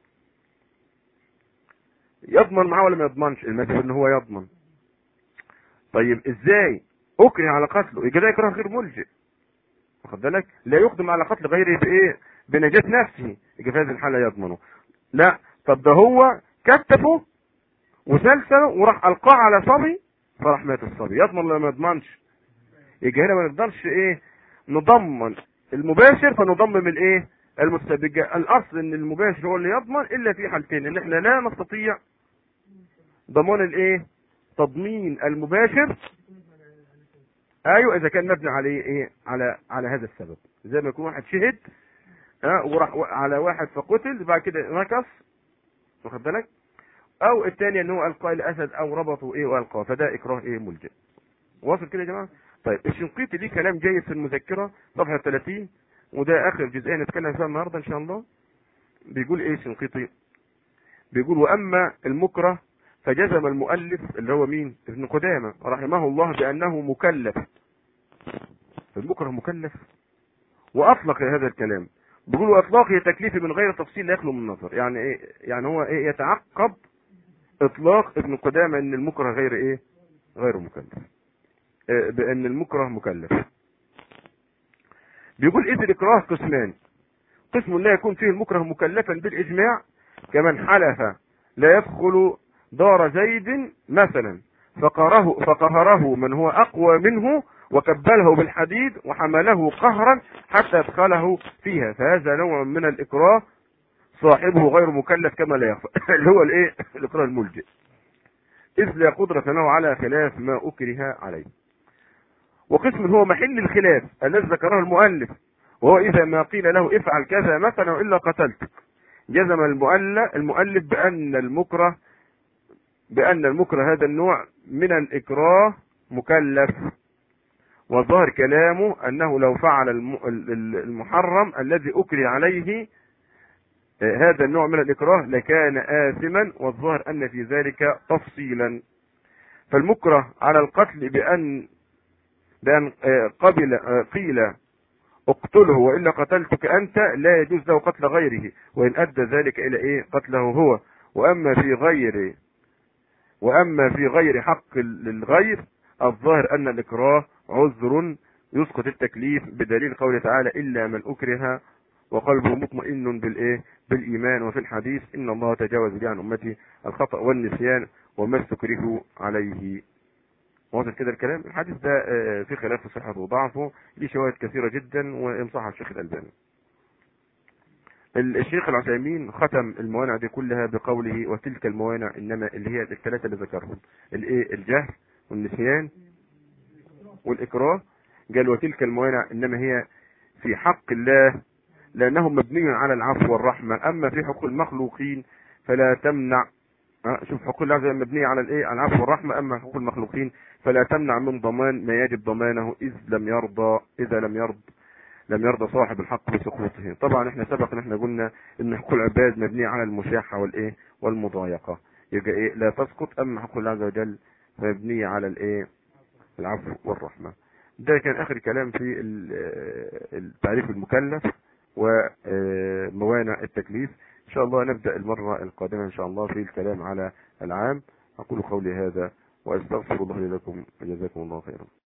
يضمن معاه ولا ما يضمنش المذهب ان هو يضمن طيب ازاي اكره على قتله يبقى ده اكراه غير ملجئ واخد بالك لا يقدم على قتل غيره بايه بنجاة نفسه يبقى في هذه الحاله يضمنه لا طب ده هو كتفه وسلسله وراح القاه على صبي فراح مات الصبي يضمن ولا ما يضمنش يبقى هنا ما نقدرش ايه نضمن المباشر فنضمم الايه المتسبب الاصل ان المباشر هو اللي يضمن الا في حالتين ان احنا لا نستطيع ضمان الايه تضمين المباشر ايوه اذا كان مبني عليه ايه على على هذا السبب زي ما يكون واحد شهد ها وراح على واحد فقتل بعد كده نكص واخد بالك او الثاني ان هو القى الاسد او ربطه ايه والقاه فده اكراه ايه ملجئ واصل كده يا جماعه طيب الشنقيطي ليه كلام جيد في المذكره صفحه 30 وده اخر جزئيه نتكلم فيها النهارده ان شاء الله بيقول ايه شنقيطي بيقول واما المكره فجزم المؤلف اللي هو مين ابن قدامه رحمه الله بانه مكلف المكره مكلف واطلق هذا الكلام بيقول واطلاقه تكليفي من غير تفصيل لا يخلو من النظر يعني ايه يعني هو ايه يتعقب اطلاق ابن قدامه ان المكره غير ايه غير مكلف إيه بان المكره مكلف بيقول اذ الاكراه قسمان قسم لا يكون فيه المكره مكلفا بالاجماع كمن حلف لا يدخل دار زيد مثلا فقهره فقهره من هو اقوى منه وكبله بالحديد وحمله قهرا حتى ادخله فيها فهذا نوع من الاكراه صاحبه غير مكلف كما لا يخفى اللي هو الايه الاكراه الملجئ اذ لا قدرة له على خلاف ما اكره عليه وقسم هو محل الخلاف الذي ذكره المؤلف وهو اذا ما قيل له افعل كذا مثلا والا قتلتك جزم المؤلف المؤلف بان المكره بان المكره هذا النوع من الاكراه مكلف وظاهر كلامه انه لو فعل المحرم الذي اكره عليه هذا النوع من الاكراه لكان اثما والظاهر ان في ذلك تفصيلا فالمكره على القتل بان بان قبل قيل اقتله والا قتلتك انت لا يجوز له قتل غيره وان ادى ذلك الى ايه قتله هو واما في غير واما في غير حق للغير الظاهر ان الاكراه عذر يسقط التكليف بدليل قوله تعالى الا من اكره وقلبه مطمئن بالايه بالايمان وفي الحديث ان الله تجاوز لي عن امتي الخطا والنسيان وما استكرهوا عليه واضح كده الكلام الحديث ده في خلاف في صحته وضعفه ليه شواهد كثيره جدا وانصحها الشيخ الالباني الشيخ العثيمين ختم الموانع دي كلها بقوله وتلك الموانع انما اللي هي الثلاثه اللي ذكرهم الايه الجهل والنسيان والاكراه قال وتلك الموانع انما هي في حق الله لانه مبني على العفو والرحمه اما في حقوق المخلوقين فلا تمنع شوف حقوق الله مبنيه على الايه على العفو والرحمه اما حقوق المخلوقين فلا تمنع من ضمان ما يجب ضمانه اذ لم يرضى اذا لم يرضى لم يرضى صاحب الحق بسقوطه طبعا احنا سبق ان احنا قلنا ان حقوق العباد مبنيه على المشاحه والايه والمضايقه يبقى ايه لا تسقط اما حقوق الله عز وجل مبنيه على الايه العفو والرحمه ده كان اخر كلام في التعريف المكلف وموانع التكليف ان شاء الله نبدا المره القادمه ان شاء الله في الكلام على العام اقول قولي هذا واستغفر الله لي لكم وجزاكم الله خيرا